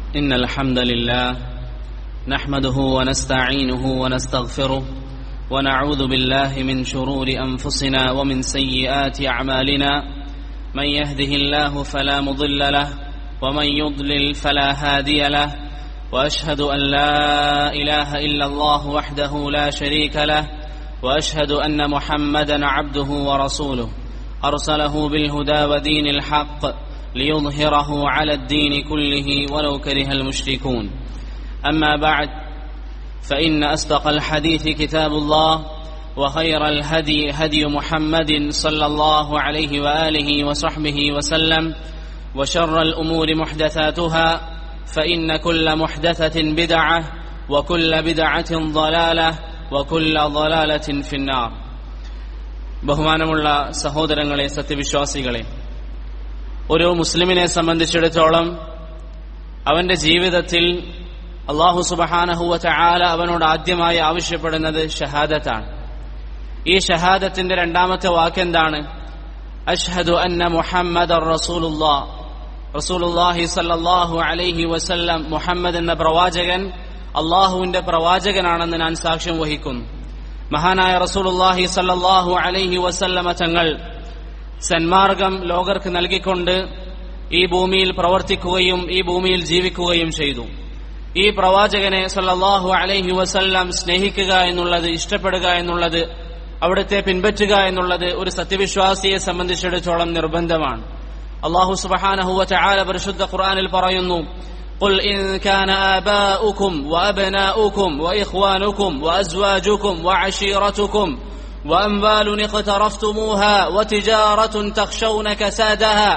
إن الحمد لله نحمده ونستعينه ونستغفره ونعوذ بالله من شرور أنفسنا ومن سيئات أعمالنا من يهده الله فلا مضل له ومن يضلل فلا هادي له وأشهد أن لا إله إلا الله وحده لا شريك له وأشهد أن محمدا عبده ورسوله أرسله بالهدى ودين الحق ليظهره على الدين كله ولو كره المشركون أما بعد فإن أصدق الحديث كتاب الله وخير الهدي هدي محمد صلى الله عليه وآله وصحبه وسلم وشر الأمور محدثاتها فإن كل محدثة بدعة وكل بدعة ضلالة وكل ضلالة في النار ബഹുമാനമുള്ള സഹോദരങ്ങളെ സത്യവിശ്വാസികളെ ഒരു മുസ്ലിമിനെ സംബന്ധിച്ചിടത്തോളം അവന്റെ ജീവിതത്തിൽ അള്ളാഹു സുബഹാനഹുവ ചാല അവനോട് ആദ്യമായി ആവശ്യപ്പെടുന്നത് ഷഹാദത്താണ് ഈ ഷഹാദത്തിന്റെ രണ്ടാമത്തെ വാക്കെന്താണ് അഷ്ഹദു അന്ന മുഹമ്മദ് റസൂലുല്ലാ റസൂലുല്ലാഹി സല്ലല്ലാഹു അലൈഹി വസല്ലം മുഹമ്മദ് എന്ന പ്രവാചകൻ അള്ളാഹുവിന്റെ പ്രവാചകനാണെന്ന് ഞാൻ സാക്ഷ്യം വഹിക്കുന്നു മഹാനായ റസൂലുല്ലാഹി സല്ലല്ലാഹു അലൈഹി വസല്ലമ തങ്ങൾ സന്മാർഗം ലോകർക്ക് നൽകിക്കൊണ്ട് ഈ ഭൂമിയിൽ പ്രവർത്തിക്കുകയും ഈ ഭൂമിയിൽ ജീവിക്കുകയും ചെയ്തു ഈ പ്രവാചകനെ സല്ലല്ലാഹു അലൈഹി വസല്ലം സ്നേഹിക്കുക എന്നുള്ളത് ഇഷ്ടപ്പെടുക എന്നുള്ളത് അവിടുത്തെ പിൻപറ്റുക എന്നുള്ളത് ഒരു സത്യവിശ്വാസിയെ സംബന്ധിച്ചിടത്തോളം നിർബന്ധമാണ് അള്ളാഹു സുബഹാനഹുവ ചാല പരിശുദ്ധ ഖുർആനിൽ പറയുന്നു قل إن كان آباؤكم وأبناؤكم وإخوانكم وأزواجكم وعشيرتكم وأموال اقترفتموها وتجارة تخشون كسادها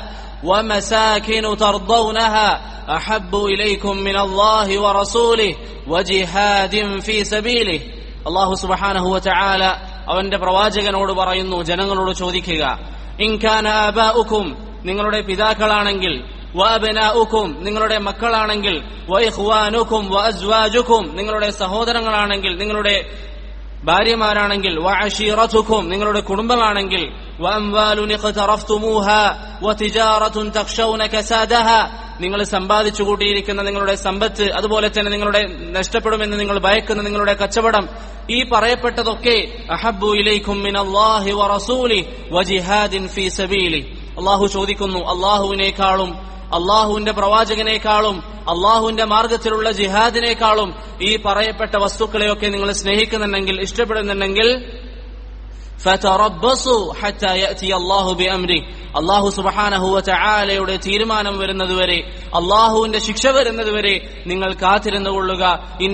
ومساكن ترضونها أحب إليكم من الله ورسوله وجهاد في سبيله الله سبحانه وتعالى അവന്റെ പ്രവാചകനോട് പറയുന്നു ജനങ്ങളോട് ചോദിക്കുക ഇൻകാന ആബാഉക്കും നിങ്ങളുടെ പിതാക്കളാണെങ്കിൽ വഅബ്നാഉക്കും നിങ്ങളുടെ മക്കളാണെങ്കിൽ വഇഖ്വാനുക്കും വഅസ്വാജുക്കും നിങ്ങളുടെ സഹോദരങ്ങളാണെങ്കിൽ നിങ്ങളുടെ ഭാര്യമാരാണെങ്കിൽ വഅശീറതുക്കും നിങ്ങളുടെ കുടുംബമാണെങ്കിൽ വഅംവാലുൻ ഇഖ്തറഫ്തുമൂഹാ വതിജാറത്തുൻ തഖ്ശൗന കസാദഹ നിങ്ങൾ സമ്പാദിച്ചു കൂട്ടിയിരിക്കുന്ന നിങ്ങളുടെ സമ്പത്ത് അതുപോലെ തന്നെ നിങ്ങളുടെ നഷ്ടപ്പെടുമെന്ന് നിങ്ങൾ ഭയക്കുന്ന നിങ്ങളുടെ കച്ചവടം ഈ പറയപ്പെട്ടതൊക്കെ അഹബ്ബു ഇലൈക്കും മിനല്ലാഹി വറസൂലി വജിഹാദിൻ ഫീ സബീലി അള്ളാഹു ചോദിക്കുന്നു അള്ളാഹുവിനേക്കാളും അള്ളാഹുവിന്റെ പ്രവാചകനേക്കാളും അള്ളാഹുവിന്റെ മാർഗത്തിലുള്ള ജിഹാദിനേക്കാളും ഈ പറയപ്പെട്ട വസ്തുക്കളെയൊക്കെ നിങ്ങൾ സ്നേഹിക്കുന്നുണ്ടെങ്കിൽ ഇഷ്ടപ്പെടുന്നുണ്ടെങ്കിൽ അള്ളാഹു സുബഹാനഹുവ ചായാലയുടെ തീരുമാനം വരുന്നതുവരെ അള്ളാഹുവിന്റെ ശിക്ഷ വരുന്നതുവരെ നിങ്ങൾ കാത്തിരുന്നുകൊള്ളുക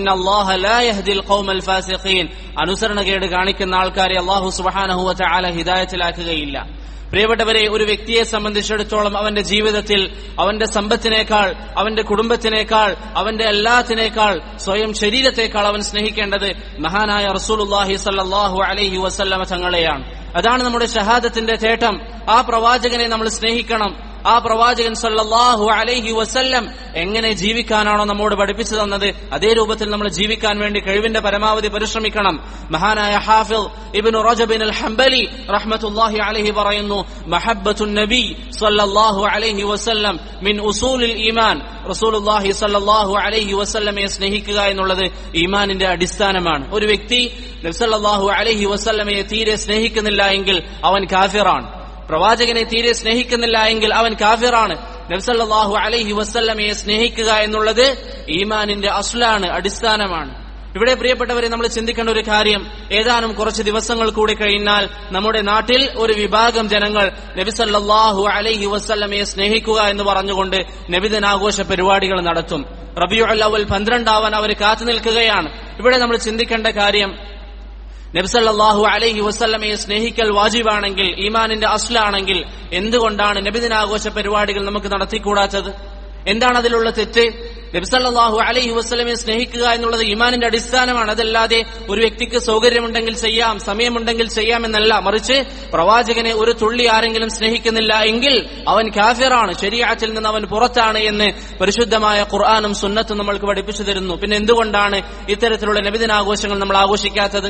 അനുസരണകേട് കാണിക്കുന്ന ആൾക്കാരെ അള്ളാഹു സുബഹാനഹുവ ചായാല ഹിദായത്തിലാക്കുകയില്ല പ്രിയപ്പെട്ടവരെ ഒരു വ്യക്തിയെ സംബന്ധിച്ചിടത്തോളം അവന്റെ ജീവിതത്തിൽ അവന്റെ സമ്പത്തിനേക്കാൾ അവന്റെ കുടുംബത്തിനേക്കാൾ അവന്റെ എല്ലാത്തിനേക്കാൾ സ്വയം ശരീരത്തെക്കാൾ അവൻ സ്നേഹിക്കേണ്ടത് മഹാനായ റസൂലുല്ലാഹി സല്ലാഹു അലൈഹി വസല്ലമ തങ്ങളെയാണ് അതാണ് നമ്മുടെ ഷഹാദത്തിന്റെ തേട്ടം ആ പ്രവാചകനെ നമ്മൾ സ്നേഹിക്കണം ആ പ്രവാചകൻ സല്ലല്ലാഹു അലൈഹി വസല്ലം എങ്ങനെ ജീവിക്കാനാണോ നമ്മോട് പഠിപ്പിച്ചു തന്നത് അതേ രൂപത്തിൽ നമ്മൾ ജീവിക്കാൻ വേണ്ടി കഴിവിന്റെ പരമാവധി പരിശ്രമിക്കണം മഹാനായ ഹാഫിൽ ഇബ്നു റജബിൻ അൽ ഹംബലി റഹ്മത്തുല്ലാഹി അലൈഹി പറയുന്നു മഹബ്ബത്തുൻ നബി സല്ലല്ലാഹു അലൈഹി വസല്ലം മിൻ ഉസൂലിൽ ഈമാൻ റസൂലുള്ളാഹി സല്ലല്ലാഹു അലൈഹി വസല്ലമയെ സ്നേഹിക്കുക എന്നുള്ളത് ഈമാനിന്റെ അടിസ്ഥാനമാണ് ഒരു വ്യക്തി നബ്സല്ലാഹു അലൈഹി വസല്ലമയെ തീരെ സ്നേഹിക്കുന്നില്ല എങ്കിൽ അവൻ കാഫിറാണ് പ്രവാചകനെ തീരെ സ്നേഹിക്കുന്നില്ല എങ്കിൽ അവൻ കാഫിറാണ് നബ്സല്ലാഹു അലൈഹി വസ്ല്ലമയെ സ്നേഹിക്കുക എന്നുള്ളത് ഈമാനിന്റെ അസ്ലാണ് അടിസ്ഥാനമാണ് ഇവിടെ പ്രിയപ്പെട്ടവരെ നമ്മൾ ചിന്തിക്കേണ്ട ഒരു കാര്യം ഏതാനും കുറച്ച് ദിവസങ്ങൾ കൂടി കഴിഞ്ഞാൽ നമ്മുടെ നാട്ടിൽ ഒരു വിഭാഗം ജനങ്ങൾ നബിസല്ലാഹു അലൈഹി വസ്ല്ലമയെ സ്നേഹിക്കുക എന്ന് പറഞ്ഞുകൊണ്ട് നബിദിനാഘോഷ പരിപാടികൾ നടത്തും റബിയു അല്ലവൽ പന്ത്രണ്ടാവാൻ അവർ കാത്തു നിൽക്കുകയാണ് ഇവിടെ നമ്മൾ ചിന്തിക്കേണ്ട കാര്യം നബ്സല്ലാഹു അലൈഹി വസ്ല്ലമയെ സ്നേഹിക്കൽ വാജിബാണെങ്കിൽ ഈമാനിന്റെ അസ്ലാണെങ്കിൽ എന്തുകൊണ്ടാണ് നബിദിനാഘോഷ പരിപാടികൾ നമുക്ക് നടത്തിക്കൂടാത്തത് എന്താണ് അതിലുള്ള തെറ്റ് നബ്സല്ലാഹു അലൈഹി വസ്ലമയെ സ്നേഹിക്കുക എന്നുള്ളത് ഈമാനിന്റെ അടിസ്ഥാനമാണ് അതല്ലാതെ ഒരു വ്യക്തിക്ക് സൗകര്യമുണ്ടെങ്കിൽ ചെയ്യാം സമയമുണ്ടെങ്കിൽ ചെയ്യാം എന്നല്ല മറിച്ച് പ്രവാചകനെ ഒരു തുള്ളി ആരെങ്കിലും സ്നേഹിക്കുന്നില്ല എങ്കിൽ അവൻ കാഫിറാണ് ശരിയാറ്റിൽ നിന്ന് അവൻ പുറത്താണ് എന്ന് പരിശുദ്ധമായ ഖുർആാനും സുന്നത്തും നമ്മൾക്ക് പഠിപ്പിച്ചു തരുന്നു പിന്നെ എന്തുകൊണ്ടാണ് ഇത്തരത്തിലുള്ള നബിദിനാഘോഷങ്ങൾ നമ്മൾ ആഘോഷിക്കാത്തത്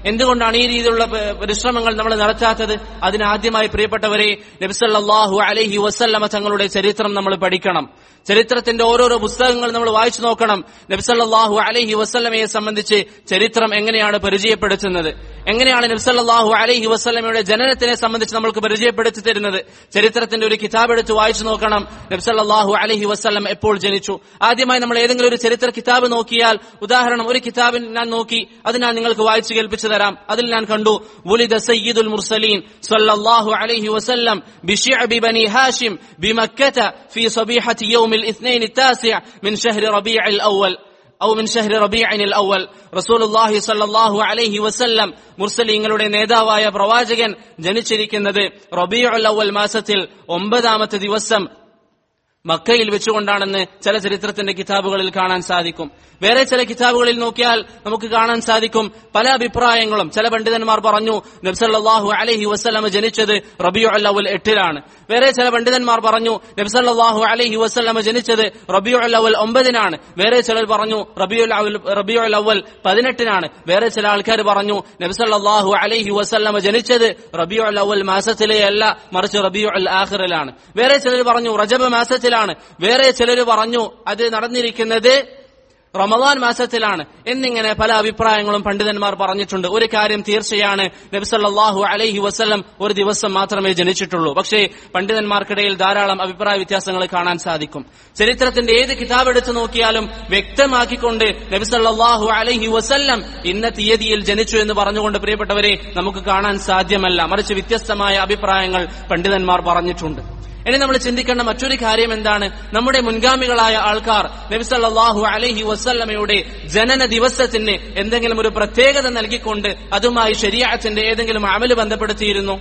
എന്തുകൊണ്ടാണ് ഈ രീതിയിലുള്ള പ- പരിശ്രമങ്ങൾ നമ്മൾ നടത്താത്തത് അതിനാദ്യമായി പ്രിയപ്പെട്ടവരെ നബിസല്ലാഹു അലഹി വസല്ലമ തങ്ങളുടെ ചരിത്രം നമ്മൾ പഠിക്കണം ചരിത്രത്തിന്റെ ഓരോരോ പുസ്തകങ്ങൾ നമ്മൾ വായിച്ചു നോക്കണം നബ്സല്ലാഹു അലഹി വസ്ലമയെ സംബന്ധിച്ച് ചരിത്രം എങ്ങനെയാണ് പരിചയപ്പെടുത്തുന്നത് എങ്ങനെയാണ് നബ്സല്ലാഹു അലഹി വസ്ലമയുടെ ജനനത്തിനെ സംബന്ധിച്ച് നമ്മൾക്ക് പരിചയപ്പെടുത്തി തരുന്നത് ചരിത്രത്തിന്റെ ഒരു കിതാബ് എടുത്ത് വായിച്ചു നോക്കണം നബ്സല്ലാഹു അലഹി വസ്ലം എപ്പോൾ ജനിച്ചു ആദ്യമായി നമ്മൾ ഏതെങ്കിലും ഒരു ചരിത്ര കിതാബ് നോക്കിയാൽ ഉദാഹരണം ഒരു കിതാബിൽ ഞാൻ നോക്കി അത് ഞാൻ നിങ്ങൾക്ക് വായിച്ചു കേൾപ്പിച്ചു തരാം അതിൽ ഞാൻ കണ്ടു വുലിദ സയ്യിദുൽ മുർസലീൻ സല്ലല്ലാഹു അലൈഹി വസല്ലം ബിശിഅബി ബനി ഹാഷിം ബിമക്കത ഫി സബീഹത്തി യൗമിൽ الاثنين التاسع من شهر ربيع الأول ഔ മിൻ ഷഹ്രി റബീഇനിൽ അവൽ റസൂലുള്ളാഹി സ്വല്ലല്ലാഹു അലൈഹി വസല്ലം മുർസലീങ്ങളുടെ നേതാവായ പ്രവാചകൻ ജനിച്ചിരിക്കുന്നത് റബീഉൽ അവൽ മാസത്തിൽ ഒമ്പതാമത്തെ ദിവസം മക്കയിൽ വെച്ചുകൊണ്ടാണെന്ന് ചില ചരിത്രത്തിന്റെ കിതാബുകളിൽ കാണാൻ സാധിക്കും വേറെ ചില കിതാബുകളിൽ നോക്കിയാൽ നമുക്ക് കാണാൻ സാധിക്കും പല അഭിപ്രായങ്ങളും ചില പണ്ഡിതന്മാർ പറഞ്ഞു നബ്സല്ലാഹു അലഹി വസ്ലമ ജനിച്ചത് റബിയു അല്ലവൽ എട്ടിലാണ് വേറെ ചില പണ്ഡിതന്മാർ പറഞ്ഞു നബ്സല്ലാഹു അലഹി വസ്ലമ ജനിച്ചത് റബിയു അല്ലവൽ ഒമ്പതിനാണ് വേറെ ചിലർ പറഞ്ഞു റബിയു റബിയു അവൽ പതിനെട്ടിനാണ് വേറെ ചില ആൾക്കാർ പറഞ്ഞു നബ്സല്ലാഹു അലഹി വസ്ലമ ജനിച്ചത് റബിയു അവൽ മാസത്തിലെ അല്ല മറിച്ച് റബിയു അൽ ആഖിറിലാണ് വേറെ ചിലർ പറഞ്ഞു റജബ മാസത്തിലാണ് വേറെ ചിലർ പറഞ്ഞു അത് നടന്നിരിക്കുന്നത് റമദാൻ മാസത്തിലാണ് എന്നിങ്ങനെ പല അഭിപ്രായങ്ങളും പണ്ഡിതന്മാർ പറഞ്ഞിട്ടുണ്ട് ഒരു കാര്യം തീർച്ചയാണ് നബിസല്ലാഹു അലൈഹി വസ്ലം ഒരു ദിവസം മാത്രമേ ജനിച്ചിട്ടുള്ളൂ പക്ഷേ പണ്ഡിതന്മാർക്കിടയിൽ ധാരാളം അഭിപ്രായ വ്യത്യാസങ്ങൾ കാണാൻ സാധിക്കും ചരിത്രത്തിന്റെ ഏത് കിതാബ് എടുത്തു നോക്കിയാലും വ്യക്തമാക്കിക്കൊണ്ട് നബിസല്ലാഹു അലൈഹി വസല്ലം ഇന്ന തീയതിയിൽ ജനിച്ചു എന്ന് പറഞ്ഞുകൊണ്ട് പ്രിയപ്പെട്ടവരെ നമുക്ക് കാണാൻ സാധ്യമല്ല മറിച്ച് വ്യത്യസ്തമായ അഭിപ്രായങ്ങൾ പണ്ഡിതന്മാർ പറഞ്ഞിട്ടുണ്ട് ഇനി നമ്മൾ ചിന്തിക്കേണ്ട മറ്റൊരു കാര്യം എന്താണ് നമ്മുടെ മുൻഗാമികളായ ആൾക്കാർ നബിസല്ലാഹു അലഹി വസ്ല്ലമയുടെ ജനന ദിവസത്തിന് എന്തെങ്കിലും ഒരു പ്രത്യേകത നൽകിക്കൊണ്ട് അതുമായി ശരിയാത്തിന്റെ ഏതെങ്കിലും അമല് ബന്ധപ്പെടുത്തിയിരുന്നു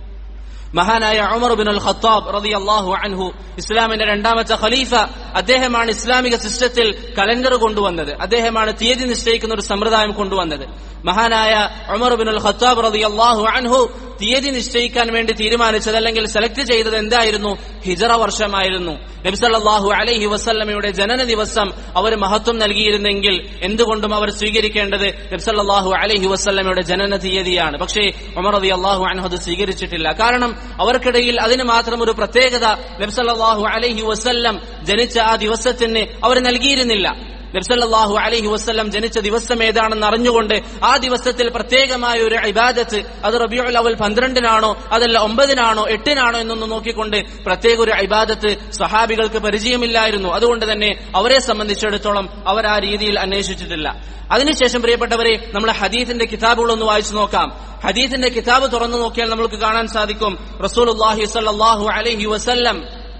മഹാനായ ഉമർ ബിൻ അൽ ഖത്താബ് റതി അള്ളാഹു അൻഹു ഇസ്ലാമിന്റെ രണ്ടാമത്തെ ഖലീഫ അദ്ദേഹമാണ് ഇസ്ലാമിക സിസ്റ്റത്തിൽ കലണ്ടർ കൊണ്ടുവന്നത് അദ്ദേഹമാണ് തീയതി നിശ്ചയിക്കുന്ന ഒരു സമ്പ്രദായം കൊണ്ടുവന്നത് മഹാനായ ഉമർ ബിൻ അൽ ഖത്താബ് റതി അള്ളാഹു അൻഹു തീയതി നിശ്ചയിക്കാൻ വേണ്ടി തീരുമാനിച്ചത് അല്ലെങ്കിൽ സെലക്ട് ചെയ്തത് എന്തായിരുന്നു ഹിജറ വർഷമായിരുന്നു നബ്സല്ലാഹു അലൈഹി വസല്ലമയുടെ ജനന ദിവസം അവർ മഹത്വം നൽകിയിരുന്നെങ്കിൽ എന്തുകൊണ്ടും അവർ സ്വീകരിക്കേണ്ടത് നബ്സല്ലാഹു അലൈഹി വസല്ലമയുടെ ജനന തീയതിയാണ് പക്ഷേ ഉമർ റതി അള്ളാഹു അൻഹു അത് സ്വീകരിച്ചിട്ടില്ല കാരണം അവർക്കിടയിൽ അതിന് മാത്രം ഒരു പ്രത്യേകത നബ്സല്ലാഹു അലൈഹി വസല്ലം ജനിച്ച ആ ദിവസത്തിന് അവർ നൽകിയിരുന്നില്ല നബ്സല്ലാഹു അലൈഹി വസ്ല്ലം ജനിച്ച ദിവസം ഏതാണെന്ന് അറിഞ്ഞുകൊണ്ട് ആ ദിവസത്തിൽ പ്രത്യേകമായ ഒരു ഇബാദത്ത് അത് റബിയുൽ അവൽ പന്ത്രണ്ടിനാണോ അതല്ല ഒമ്പതിനാണോ എട്ടിനാണോ എന്നൊന്ന് നോക്കിക്കൊണ്ട് പ്രത്യേക ഒരു ഇബാദത്ത് സഹാബികൾക്ക് പരിചയമില്ലായിരുന്നു അതുകൊണ്ട് തന്നെ അവരെ സംബന്ധിച്ചിടത്തോളം അവർ ആ രീതിയിൽ അന്വേഷിച്ചിട്ടില്ല അതിനുശേഷം പ്രിയപ്പെട്ടവരെ നമ്മൾ ഹദീത്തിന്റെ കിതാബുകളൊന്ന് വായിച്ചു നോക്കാം ഹദീത്തിന്റെ കിതാബ് തുറന്നു നോക്കിയാൽ നമുക്ക് കാണാൻ സാധിക്കും റസൂൽ സല്ലാഹു അലൈഹി വസല്ലം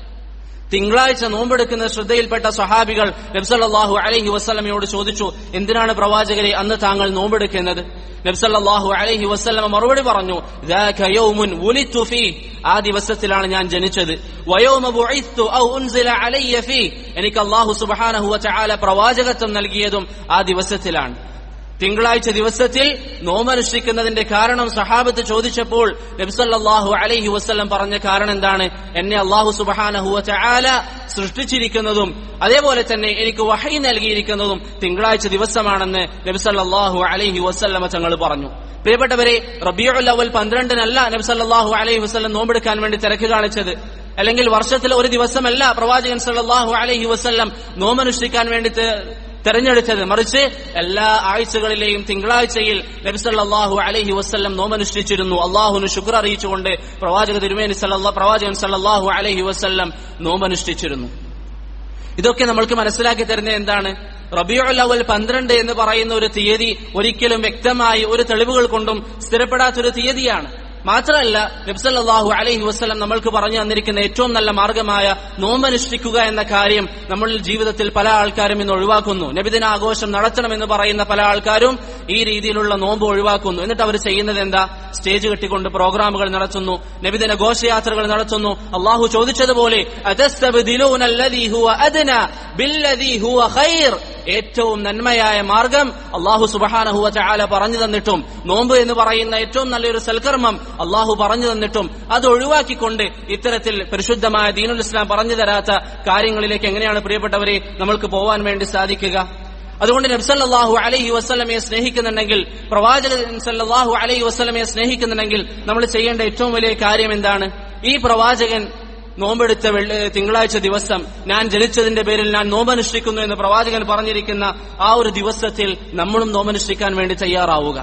തിങ്കളാഴ്ച നോമ്പെടുക്കുന്ന ശ്രദ്ധയിൽപ്പെട്ട സഹാബികൾ നബ്സല്ലാഹു അലഹി വസ്ലമയോട് ചോദിച്ചു എന്തിനാണ് പ്രവാചകരെ അന്ന് താങ്കൾ നോമ്പെടുക്കുന്നത് നബ്സല്ലാഹു അലഹി വസ്ലമ മറുപടി പറഞ്ഞു "ذاك يوم ولدت فيه." ആ ദിവസത്തിലാണ് ഞാൻ ജനിച്ചത് വയോമ ബുഇസ്തു ഔ ഉൻസില അലയ്യ ഫീ. എനിക്ക് അള്ളാഹു സുബ്ഹാനഹു വതആല പ്രവാചകത്വം നൽകിയതും ആ ദിവസത്തിലാണ് തിങ്കളാഴ്ച ദിവസത്തിൽ നോമനുഷ്ഠിക്കുന്നതിന്റെ കാരണം സഹാബത്ത് ചോദിച്ചപ്പോൾ നബ്സല്ലാഹു അലൈഹി വസ്ലം പറഞ്ഞ കാരണം എന്താണ് എന്നെ അള്ളാഹു സുബാനഹുവ ചാല സൃഷ്ടിച്ചിരിക്കുന്നതും അതേപോലെ തന്നെ എനിക്ക് വഹൈ നൽകിയിരിക്കുന്നതും തിങ്കളാഴ്ച ദിവസമാണെന്ന് നബ്സല്ലാഹു അലൈഹി വസ്ലമ തങ്ങൾ പറഞ്ഞു പ്രിയപ്പെട്ടവരെ റബിയുൽ അവൽ പന്ത്രണ്ടിനല്ല നബ്സല്ലാഹു അലൈഹി വസ്ലം നോമ്പെടുക്കാൻ വേണ്ടി തിരക്ക് കാണിച്ചത് അല്ലെങ്കിൽ വർഷത്തിൽ ഒരു ദിവസമല്ല പ്രവാചകൻ സല്ലാഹു അലൈഹി വസ്ലം നോമനുഷ്ഠിക്കാൻ വേണ്ടി തെ- തെരഞ്ഞെടുത്തത് മറിച്ച് എല്ലാ ആഴ്ചകളിലെയും തിങ്കളാഴ്ചയിൽ നബിസല്ലാഹു അലഹി വസ്ല്ലം നോമനുഷ്ഠിച്ചിരുന്നു അള്ളാഹുന് ശുക്ർ അറിയിച്ചുകൊണ്ട് പ്രവാചക തിരുമേനി സല്ലല്ലാ പ്രവാചകൻ സല്ലല്ലാഹു അലഹി വസ്ല്ലം നോമനുഷ്ഠിച്ചിരുന്നു ഇതൊക്കെ നമ്മൾക്ക് മനസ്സിലാക്കി തരുന്നത് എന്താണ് റബിയുൽ അവൽ പന്ത്രണ്ട് എന്ന് പറയുന്ന ഒരു തീയതി ഒരിക്കലും വ്യക്തമായി ഒരു തെളിവുകൾ കൊണ്ടും സ്ഥിരപ്പെടാത്തൊരു തീയതിയാണ് മാത്രമല്ല നബ്സല്ലാഹു അലൈഹി വസ്ലം നമ്മൾക്ക് പറഞ്ഞു തന്നിരിക്കുന്ന ഏറ്റവും നല്ല മാർഗമായ നോമ്പനുഷ്ഠിക്കുക എന്ന കാര്യം നമ്മളിൽ ജീവിതത്തിൽ പല ആൾക്കാരും ഇന്ന് ഒഴിവാക്കുന്നു നബിദിന ആഘോഷം നടത്തണമെന്ന് പറയുന്ന പല ആൾക്കാരും ഈ രീതിയിലുള്ള നോമ്പ് ഒഴിവാക്കുന്നു എന്നിട്ട് അവർ ചെയ്യുന്നത് എന്താ സ്റ്റേജ് കെട്ടിക്കൊണ്ട് പ്രോഗ്രാമുകൾ നടത്തുന്നു നബിദിന ഘോഷയാത്രകൾ നടത്തുന്നു അള്ളാഹു ചോദിച്ചതുപോലെ "അതസ്തബ്ദിലൂന അല്ലദീ ഹുവ അദ്ന ബില്ലദീ ഹുവ ഖൈർ." ഏറ്റവും നന്മയായ മാർഗം അള്ളാഹു സുബഹാനഹുവ ചാല പറഞ്ഞു തന്നിട്ടും നോമ്പ് എന്ന് പറയുന്ന ഏറ്റവും നല്ലൊരു സൽക്കർമ്മം അള്ളാഹു പറഞ്ഞു തന്നിട്ടും അത് ഒഴിവാക്കിക്കൊണ്ട് ഇത്തരത്തിൽ പരിശുദ്ധമായ ദീനുൽ ഇസ്ലാം പറഞ്ഞു തരാത്ത കാര്യങ്ങളിലേക്ക് എങ്ങനെയാണ് പ്രിയപ്പെട്ടവരെ നമ്മൾക്ക് പോവാൻ വേണ്ടി സാധിക്കുക അതുകൊണ്ട് നബ്സല്ലാഹു അലൈഹി വസ്ലമയെ സ്നേഹിക്കുന്നുണ്ടെങ്കിൽ പ്രവാചകൻ സല്ലാഹു അലൈഹി വസ്ലമയെ സ്നേഹിക്കുന്നുണ്ടെങ്കിൽ നമ്മൾ ചെയ്യേണ്ട ഏറ്റവും വലിയ കാര്യം എന്താണ് ഈ പ്രവാചകൻ നോമ്പെടുത്ത വെള്ളി- തിങ്കളാഴ്ച ദിവസം ഞാൻ ജനിച്ചതിന്റെ പേരിൽ ഞാൻ നോമ്പനുഷ്ഠിക്കുന്നു എന്ന് പ്രവാചകൻ പറഞ്ഞിരിക്കുന്ന ആ ഒരു ദിവസത്തിൽ നമ്മളും നോമ്പനുഷ്ഠിക്കാൻ വേണ്ടി തയ്യാറാവുക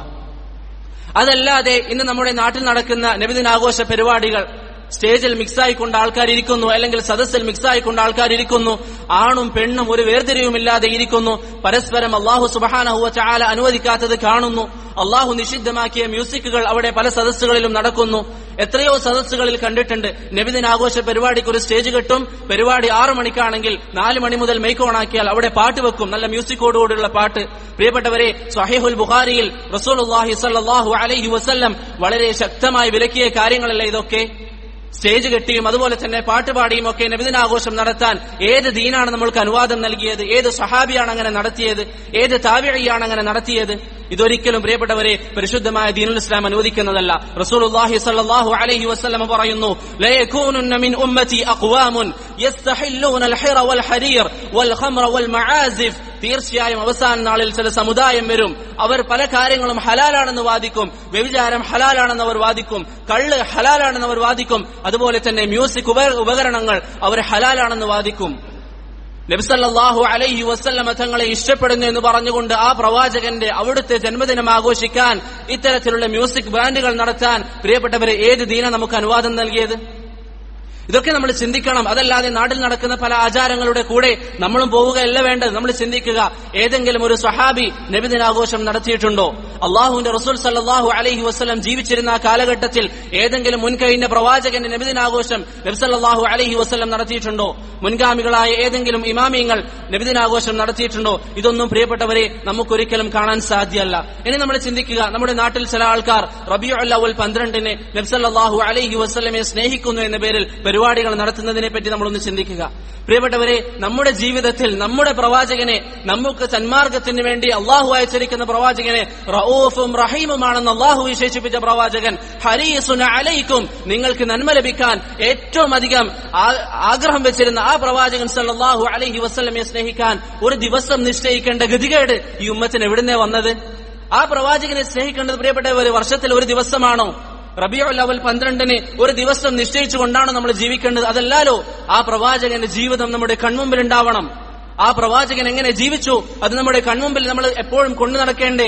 അതല്ലാതെ ഇന്ന് നമ്മുടെ നാട്ടിൽ നടക്കുന്ന നബിദിനാഘോഷ പരിപാടികൾ സ്റ്റേജിൽ മിക്സായിക്കൊണ്ട് ആൾക്കാർ ഇരിക്കുന്നു അല്ലെങ്കിൽ സദസ്സിൽ മിക്സായിക്കൊണ്ട് ആൾക്കാർ ഇരിക്കുന്നു ആണും പെണ്ണും ഒരു വേർതിരിവുമില്ലാതെ ഇരിക്കുന്നു പരസ്പരം അള്ളാഹു സുബഹാനഹുവ ചാല അനുവദിക്കാത്തത് കാണുന്നു അള്ളാഹു നിഷിദ്ധമാക്കിയ മ്യൂസിക്കുകൾ അവിടെ പല സദസ്സുകളിലും നടക്കുന്നു എത്രയോ സദസ്സുകളിൽ കണ്ടിട്ടുണ്ട് നബിദിനാഘോഷ പരിപാടിക്ക് ഒരു സ്റ്റേജ് കെട്ടും പരിപാടി ആറു മണിക്കാണെങ്കിൽ നാല് മണി മുതൽ മൈക്ക് ഓണാക്കിയാൽ അവിടെ പാട്ട് വെക്കും നല്ല മ്യൂസിക്കോടുകൂടിയുള്ള പാട്ട് പ്രിയപ്പെട്ടവരെ സഹീഹുൽ ബുഖാരിയിൽ റസൂലുള്ളാഹി സ്വല്ലല്ലാഹു അലൈഹി വസല്ലം വളരെ ശക്തമായി വിലക്കിയ കാര്യങ്ങളല്ല ഇതൊക്കെ സ്റ്റേജ് കെട്ടിയും അതുപോലെ തന്നെ പാട്ടുപാടിയും ഒക്കെ നബിദിനാഘോഷം നടത്താൻ ഏത് ദീനാണ് നമ്മൾക്ക് അനുവാദം നൽകിയത് ഏത് സഹാബിയാണ് അങ്ങനെ നടത്തിയത് ഏത് താവിഴിയാണ് അങ്ങനെ നടത്തിയത് ഇതൊരിക്കലും പ്രിയപ്പെട്ടവരെ പരിശുദ്ധമായ ദീനുൽ ഇസ്ലാം അനുവദിക്കുന്നതല്ല റസൂലുള്ളാഹി സ്വല്ലല്ലാഹു അലൈഹി വസല്ലം പറയുന്നു ലയകൂനുന്ന മിൻ ഉമ്മതി അഖ്വാമുൻ യസ്തഹില്ലൂന അൽഹിറ വൽ ഹരീർ വൽ ഖംറ വൽ മആസിഫ് തീർച്ചയായും അവസാന നാളിൽ ചില സമുദായം വരും അവർ പല കാര്യങ്ങളും ഹലാലാണെന്ന് വാദിക്കും വ്യഭിചാരം ഹലാലാണെന്ന് അവർ വാദിക്കും കള്ള് ഹലാലാണെന്ന് അവർ വാദിക്കും അതുപോലെ തന്നെ മ്യൂസിക് ഉപ- ഉപകരണങ്ങൾ അവർ ഹലാലാണെന്ന് വാദിക്കും നബിസല്ലാഹു അലൈഹി വസല്ലമ തങ്ങളെ ഇഷ്ടപ്പെടുന്നു എന്ന് പറഞ്ഞുകൊണ്ട് ആ പ്രവാചകന്റെ അവിടുത്തെ ജന്മദിനം ആഘോഷിക്കാൻ ഇത്തരത്തിലുള്ള മ്യൂസിക് ബാൻഡുകൾ നടത്താൻ പ്രിയപ്പെട്ടവരെ ഏത് ദീന നമുക്ക് അനുവാദം നൽകിയത് ഇതൊക്കെ നമ്മൾ ചിന്തിക്കണം അതല്ലാതെ നാട്ടിൽ നടക്കുന്ന പല ആചാരങ്ങളുടെ കൂടെ നമ്മളും പോവുകയല്ല വേണ്ടത് നമ്മൾ ചിന്തിക്കുക ഏതെങ്കിലും ഒരു സ്വഹാബി നബിദിനാഘോഷം നടത്തിയിട്ടുണ്ടോ അള്ളാഹുവിന്റെ റസൂൽ സല്ലാഹു അലൈഹി വസ്ലം ജീവിച്ചിരുന്ന ആ കാലഘട്ടത്തിൽ ഏതെങ്കിലും മുൻകഴിഞ്ഞ പ്രവാചകന്റെ നബിദിനാഘോഷം നബ്സല്ലാഹു അലൈഹി വസ്ലം നടത്തിയിട്ടുണ്ടോ മുൻഗാമികളായ ഏതെങ്കിലും ഇമാമിയങ്ങൾ നബിദിനാഘോഷം നടത്തിയിട്ടുണ്ടോ ഇതൊന്നും പ്രിയപ്പെട്ടവരെ നമുക്കൊരിക്കലും കാണാൻ സാധ്യമല്ല ഇനി നമ്മൾ ചിന്തിക്കുക നമ്മുടെ നാട്ടിൽ ചില ആൾക്കാർ റബിയു അല്ലവൽ പന്ത്രണ്ടിന് നബ്സല്ലാഹു അലൈഹി വസ്ലമെ സ്നേഹിക്കുന്നു എന്ന പേരിൽ പരിപാടികൾ നടത്തുന്നതിനെ പറ്റി നമ്മളൊന്ന് ചിന്തിക്കുക പ്രിയപ്പെട്ടവരെ നമ്മുടെ ജീവിതത്തിൽ നമ്മുടെ പ്രവാചകനെ നമുക്ക് സന്മാർഗത്തിന് വേണ്ടി അള്ളാഹു അയച്ചിരിക്കുന്ന പ്രവാചകനെ റഊഫും റഹീമുമാണെന്ന് അള്ളാഹു വിശേഷിപ്പിച്ച പ്രവാചകൻ ഹരീസുന അലൈക്കും നിങ്ങൾക്ക് നന്മ ലഭിക്കാൻ ഏറ്റവും അധികം ആ- ആഗ്രഹം വെച്ചിരുന്ന ആ പ്രവാചകൻ സല്ലല്ലാഹു അലൈഹി വസല്ലമയെ സ്നേഹിക്കാൻ ഒരു ദിവസം നിശ്ചയിക്കേണ്ട ഗതികേട് ഈ ഉമ്മത്തിന് എവിടുന്നേ വന്നത് ആ പ്രവാചകനെ സ്നേഹിക്കേണ്ടത് പ്രിയപ്പെട്ട ഒരു വർഷത്തിൽ ഒരു ദിവസമാണോ റബിയുൽ അവൽ പന്ത്രണ്ടിന് ഒരു ദിവസം നിശ്ചയിച്ചുകൊണ്ടാണ് നമ്മൾ ജീവിക്കേണ്ടത് അതല്ലാലോ ആ പ്രവാചകന്റെ ജീവിതം നമ്മുടെ കൺമുമ്പിൽ ഉണ്ടാവണം ആ പ്രവാചകൻ എങ്ങനെ ജീവിച്ചു അത് നമ്മുടെ കൺമുമ്പിൽ നമ്മൾ എപ്പോഴും കൊണ്ടു നടക്കേണ്ടേ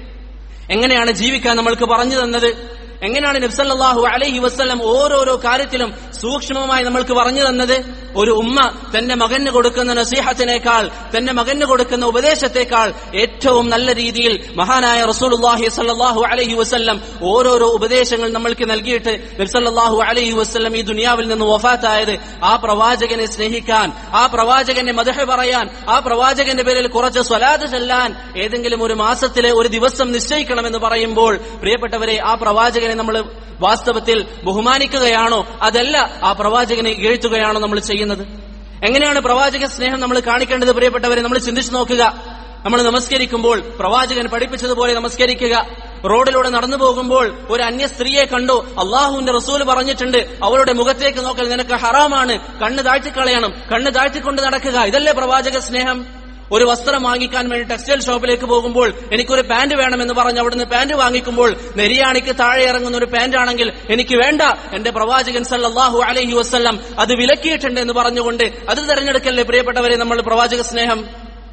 എങ്ങനെയാണ് ജീവിക്കാൻ നമ്മൾക്ക് പറഞ്ഞു തന്നത് എങ്ങനെയാണ് നബ്സല്ലാഹു അലൈഹി വസ്ലം ഓരോരോ കാര്യത്തിലും സൂക്ഷ്മമായി നമ്മൾക്ക് പറഞ്ഞു തന്നത് ഒരു ഉമ്മ തന്റെ മകന് കൊടുക്കുന്ന നസീഹത്തിനേക്കാൾ തന്റെ മകന് കൊടുക്കുന്ന ഉപദേശത്തെക്കാൾ ഏറ്റവും നല്ല രീതിയിൽ മഹാനായ റസൂലുള്ളാഹി സല്ലല്ലാഹു അലൈഹി വസല്ലം ഓരോരോ ഉപദേശങ്ങൾ നമ്മൾക്ക് നൽകിയിട്ട് നബ്സല്ലാഹു അലൈഹി വസല്ലം ഈ ദുനിയാവിൽ നിന്ന് വഫാത്തായത് ആ പ്രവാചകനെ സ്നേഹിക്കാൻ ആ പ്രവാചകന്റെ മദഹ പറയാൻ ആ പ്രവാചകന്റെ പേരിൽ കുറച്ച് സ്വലാത്ത് ചെല്ലാൻ ഏതെങ്കിലും ഒരു മാസത്തിലെ ഒരു ദിവസം നിശ്ചയിക്കണമെന്ന് പറയുമ്പോൾ പ്രിയപ്പെട്ടവരെ ആ പ്രവാചകനെ നമ്മൾ വാസ്തവത്തിൽ ബഹുമാനിക്കുകയാണോ അതല്ല ആ പ്രവാചകനെ ഇഴത്തുകയാണോ നമ്മൾ ചെയ്യുന്നത് എങ്ങനെയാണ് പ്രവാചക സ്നേഹം നമ്മൾ കാണിക്കേണ്ടത് പ്രിയപ്പെട്ടവരെ നമ്മൾ ചിന്തിച്ചു നോക്കുക നമ്മൾ നമസ്കരിക്കുമ്പോൾ പ്രവാചകൻ പഠിപ്പിച്ചതുപോലെ നമസ്കരിക്കുക റോഡിലൂടെ നടന്നു പോകുമ്പോൾ ഒരു അന്യ സ്ത്രീയെ കണ്ടു അള്ളാഹുവിന്റെ റസൂൽ പറഞ്ഞിട്ടുണ്ട് അവളുടെ മുഖത്തേക്ക് നോക്കൽ നിനക്ക് ഹറാമാണ് കണ്ണ് താഴ്ത്തിക്കളയണം കണ്ണ് താഴ്ത്തിക്കൊണ്ട് നടക്കുക ഇതല്ലേ പ്രവാചക സ്നേഹം ഒരു വസ്ത്രം വാങ്ങിക്കാൻ വേണ്ടി ടെക്സ്റ്റൈൽ ഷോപ്പിലേക്ക് പോകുമ്പോൾ എനിക്കൊരു പാന്റ് വേണമെന്ന് പറഞ്ഞ് അവിടുന്ന് പാന്റ് വാങ്ങിക്കുമ്പോൾ നെരിയാണിക്ക് താഴെ ഇറങ്ങുന്ന ഒരു പാന്റ് ആണെങ്കിൽ എനിക്ക് വേണ്ട എന്റെ പ്രവാചകൻ സല്ലല്ലാഹു അലൈഹി വസ്ല്ലം അത് വിലക്കിയിട്ടുണ്ട് എന്ന് പറഞ്ഞുകൊണ്ട് അത് തെരഞ്ഞെടുക്കല്ലേ പ്രിയപ്പെട്ടവരെ നമ്മൾ പ്രവാചക സ്നേഹം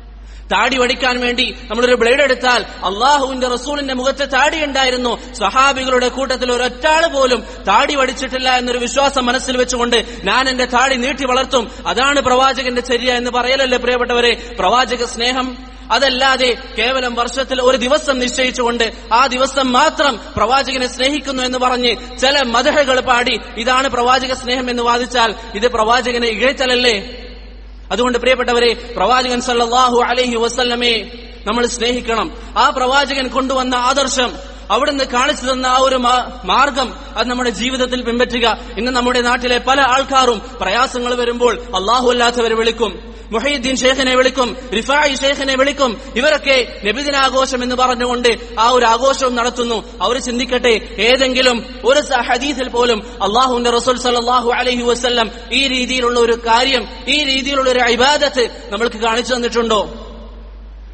താടി വടിക്കാൻ വേണ്ടി നമ്മളൊരു ബ്ലേഡ് എടുത്താൽ അള്ളാഹുവിന്റെ റസൂലിന്റെ മുഖത്ത് താടി ഉണ്ടായിരുന്നു സഹാബികളുടെ കൂട്ടത്തിൽ ഒരൊറ്റാള് പോലും താടി വടിച്ചിട്ടില്ല എന്നൊരു വിശ്വാസം മനസ്സിൽ വെച്ചുകൊണ്ട് ഞാൻ എന്റെ താടി നീട്ടി വളർത്തും അതാണ് പ്രവാചകന്റെ ചര്യ എന്ന് പറയലല്ലേ പ്രിയപ്പെട്ടവരെ പ്രവാചക സ്നേഹം അതല്ലാതെ കേവലം വർഷത്തിൽ ഒരു ദിവസം നിശ്ചയിച്ചുകൊണ്ട് ആ ദിവസം മാത്രം പ്രവാചകനെ സ്നേഹിക്കുന്നു എന്ന് പറഞ്ഞ് ചില മതഹകൾ പാടി ഇതാണ് പ്രവാചക സ്നേഹം എന്ന് വാദിച്ചാൽ ഇത് പ്രവാചകനെ ഇഴത്തലല്ലേ അതുകൊണ്ട് പ്രിയപ്പെട്ടവരെ പ്രവാചകൻ സല്ലല്ലാഹു അലൈഹി വസല്ലമെ നമ്മൾ സ്നേഹിക്കണം ആ പ്രവാചകൻ കൊണ്ടുവന്ന ആദർശം അവിടുന്ന് കാണിച്ചു തന്ന ആ ഒരു മാ- മാർഗം അത് നമ്മുടെ ജീവിതത്തിൽ പിൻപറ്റുക ഇന്ന് നമ്മുടെ നാട്ടിലെ പല ആൾക്കാരും പ്രയാസങ്ങൾ വരുമ്പോൾ അള്ളാഹു അല്ലാത്തവരെ വിളിക്കും മുഹീദ്ദീൻ ഷേഖിനെ വിളിക്കും റിഫായി ഷേഖിനെ വിളിക്കും ഇവരൊക്കെ നബിദിനാഘോഷം എന്ന് പറഞ്ഞുകൊണ്ട് ആ ഒരു ആഘോഷവും നടത്തുന്നു അവർ ചിന്തിക്കട്ടെ ഏതെങ്കിലും ഒരു സ- ഹദീസിൽ പോലും അള്ളാഹുവിന്റെ റസൂൽ സല്ലല്ലാഹു അലൈഹി വസല്ലം ഈ രീതിയിലുള്ള ഒരു കാര്യം ഈ രീതിയിലുള്ള ഒരു ഇബാദത്ത് നമ്മൾക്ക് കാണിച്ചു തന്നിട്ടുണ്ടോ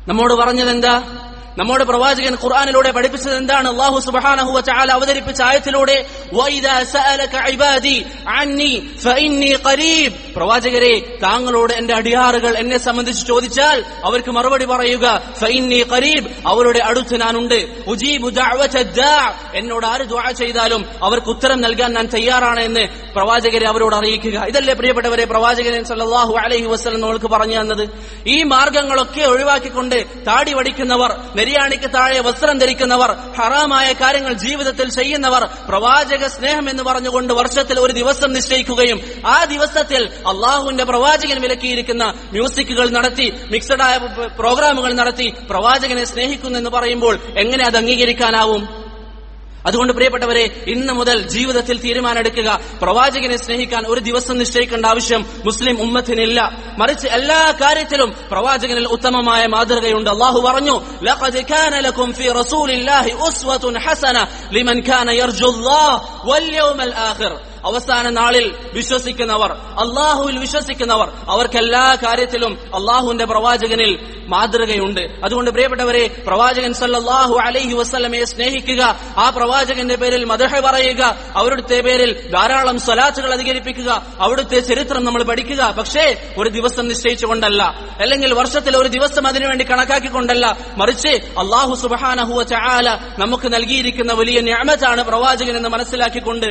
നമ്മോട് പറഞ്ഞത് എന്താ നമ്മോട് പ്രവാചകൻ ഖുർആനിലൂടെ പഠിപ്പിച്ചത് എന്താണ് അള്ളാഹു സുബ്ഹാനഹു വ തആല അവതരിപ്പിച്ച ആയത്തിലൂടെ വൈദാ സഅലക ഇബാദി അന്നി ഫഇന്നി ഖരീബ് പ്രവാചകരെ താങ്കളോട് എന്റെ അടിയാറുകൾ എന്നെ സംബന്ധിച്ച് ചോദിച്ചാൽ അവർക്ക് മറുപടി പറയുക ഫഇന്നി ഖരീബ് അവരുടെ അടുത്ത് ഞാനുണ്ട് ഉജീബു ദഅവത ദാ എന്നോട് ആര് ദുആ ചെയ്താലും അവർക്ക് ഉത്തരം നൽകാൻ ഞാൻ തയ്യാറാണ് എന്ന് പ്രവാചകരെ അവരോട് അറിയിക്കുക ഇതല്ലേ പ്രിയപ്പെട്ടവരെ പ്രവാചകൻ സല്ലല്ലാഹു അലൈഹി വസല്ലം നമ്മൾക്ക് പറഞ്ഞു തന്നത് ഈ മാർഗങ്ങളൊക്കെ ഒഴിവാക്കിക്കൊണ്ട് താടി വടിക്കുന്നവർ നെരിയാണിക്ക് താഴെ വസ്ത്രം ധരിക്കുന്നവർ ഹറാമായ കാര്യങ്ങൾ ജീവിതത്തിൽ ചെയ്യുന്നവർ പ്രവാചക സ്നേഹം എന്ന് പറഞ്ഞുകൊണ്ട് വർഷത്തിൽ ഒരു ദിവസം നിശ്ചയിക്കുകയും ആ ദിവസത്തിൽ അള്ളാഹുവിന്റെ പ്രവാചകൻ വിലക്കിയിരിക്കുന്ന മ്യൂസിക്കുകൾ നടത്തി മിക്സഡായ പ്രോഗ്രാമുകൾ നടത്തി പ്രവാചകനെ സ്നേഹിക്കുന്നു എന്ന് പറയുമ്പോൾ എങ്ങനെ അത് അംഗീകരിക്കാനാവും അതുകൊണ്ട് പ്രിയപ്പെട്ടവരെ ഇന്ന് മുതൽ ജീവിതത്തിൽ തീരുമാനമെടുക്കുക പ്രവാചകനെ സ്നേഹിക്കാൻ ഒരു ദിവസം നിശ്ചയിക്കേണ്ട ആവശ്യം മുസ്ലിം ഉമ്മത്തിനില്ല മറിച്ച് എല്ലാ കാര്യത്തിലും പ്രവാചകനിൽ ഉത്തമമായ മാതൃകയുണ്ട് അള്ളാഹു പറഞ്ഞു ലഖദ് കാന ലക്കും ഫീ റസൂലില്ലാഹി ഉസ്വത്തുൻ ഹസന ലിമൻ കാന യർജുല്ലാഹ് വൽ യൗമൽ ആഖിർ അവസാന നാളിൽ വിശ്വസിക്കുന്നവർ അള്ളാഹുവിൽ വിശ്വസിക്കുന്നവർ അവർക്ക് എല്ലാ കാര്യത്തിലും അള്ളാഹുവിന്റെ പ്രവാചകനിൽ മാതൃകയുണ്ട് അതുകൊണ്ട് പ്രിയപ്പെട്ടവരെ പ്രവാചകൻ സല്ലല്ലാഹു അലൈഹി വസ്ലമയെ സ്നേഹിക്കുക ആ പ്രവാചകന്റെ പേരിൽ മദഹ പറയുക അവരുടെ പേരിൽ ധാരാളം സ്വലാത്തുകൾ അധികരിപ്പിക്കുക അവിടുത്തെ ചരിത്രം നമ്മൾ പഠിക്കുക പക്ഷേ ഒരു ദിവസം നിശ്ചയിച്ചുകൊണ്ടല്ല അല്ലെങ്കിൽ വർഷത്തിൽ ഒരു ദിവസം അതിനുവേണ്ടി കണക്കാക്കിക്കൊണ്ടല്ല മറിച്ച് അള്ളാഹു സുബാനഹുവ ചാല നമുക്ക് നൽകിയിരിക്കുന്ന വലിയ ഞാമത്താണ് പ്രവാചകൻ എന്ന് മനസ്സിലാക്കിക്കൊണ്ട്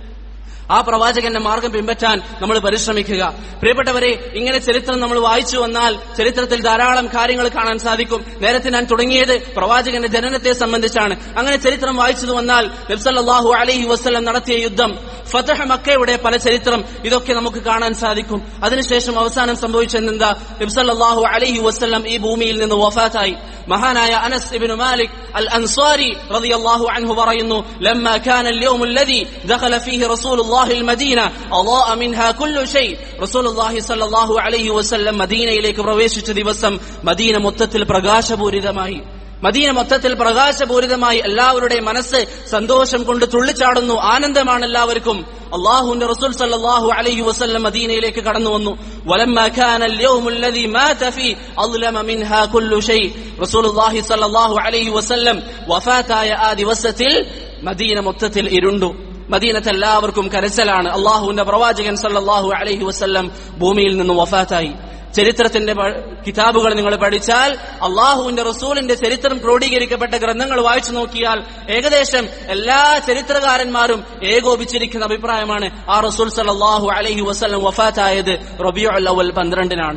ആ പ്രവാചകന്റെ മാർഗം പിൻപറ്റാൻ നമ്മൾ പരിശ്രമിക്കുക പ്രിയപ്പെട്ടവരെ ഇങ്ങനെ ചരിത്രം നമ്മൾ വായിച്ചു വന്നാൽ ചരിത്രത്തിൽ ധാരാളം കാര്യങ്ങൾ കാണാൻ സാധിക്കും നേരത്തെ ഞാൻ തുടങ്ങിയത് പ്രവാചകന്റെ ജനനത്തെ സംബന്ധിച്ചാണ് അങ്ങനെ ചരിത്രം വായിച്ചു വന്നാൽ നബ്സല്ലാഹു അലൈഹി വസ്ലം നടത്തിയ യുദ്ധം ഫതഹ് മക്കയുടെ പല ചരിത്രം ഇതൊക്കെ നമുക്ക് കാണാൻ സാധിക്കും അതിനുശേഷം അവസാനം സംഭവിച്ചെന്താ നബ്സല്ലാഹു അലൈഹി വസ്ലം ഈ ഭൂമിയിൽ നിന്ന് വഫാത്തായി മഹാനായ അനസ് ഇബ്നു മാലിക് അൽ അൻസാരി റളിയല്ലാഹു അൻഹു പറയുന്നു ലമ്മ കാന اليوم الذي دخل فيه رسول الله المدينة أضاء منها كل شيء رسول الله صلى الله عليه وسلم മദീനയിലേക്ക് പ്രവേശിച്ച ദിവസം മദീന മൊത്തത്തിൽ പ്രകാശപൂരിതമായി മദീന മൊത്തത്തിൽ പ്രകാശപൂരിതമായി എല്ലാവരുടെയും മനസ്സ് സന്തോഷം കൊണ്ട് തുള്ളിച്ചാടുന്നു ആനന്ദമാണ് എല്ലാവർക്കും അള്ളാഹുവിന്റെ റസൂൽ സല്ലല്ലാഹു അലൈഹി വസല്ലം മദീനയിലേക്ക് കടന്നു വന്നു ولما كان اليوم الذي مات فيه أظلم منها كل شيء رسول الله صلى الله عليه وسلم വഫാത്തായ ആ ദിവസത്തിൽ മദീന മൊത്തത്തിൽ ഇരുണ്ടു മദീനത്ത് എല്ലാവർക്കും കരച്ചലാണ് അള്ളാഹുവിന്റെ പ്രവാചകൻ സല്ലല്ലാഹു അലൈഹി വസല്ലം ഭൂമിയിൽ നിന്ന് വഫാത്തായി ചരിത്രത്തിന്റെ പ- കിതാബുകൾ നിങ്ങൾ പഠിച്ചാൽ അള്ളാഹുവിന്റെ റസൂലിന്റെ ചരിത്രം ക്രോഡീകരിക്കപ്പെട്ട ഗ്രന്ഥങ്ങൾ വായിച്ചു നോക്കിയാൽ ഏകദേശം എല്ലാ ചരിത്രകാരന്മാരും ഏകോപിച്ചിരിക്കുന്ന അഭിപ്രായമാണ് ആ റസൂൽ സല്ലല്ലാഹു അലൈഹി വസല്ലം വഫാത്തായത് റബിയുൽ അവൽ പന്ത്രണ്ടിനാണ്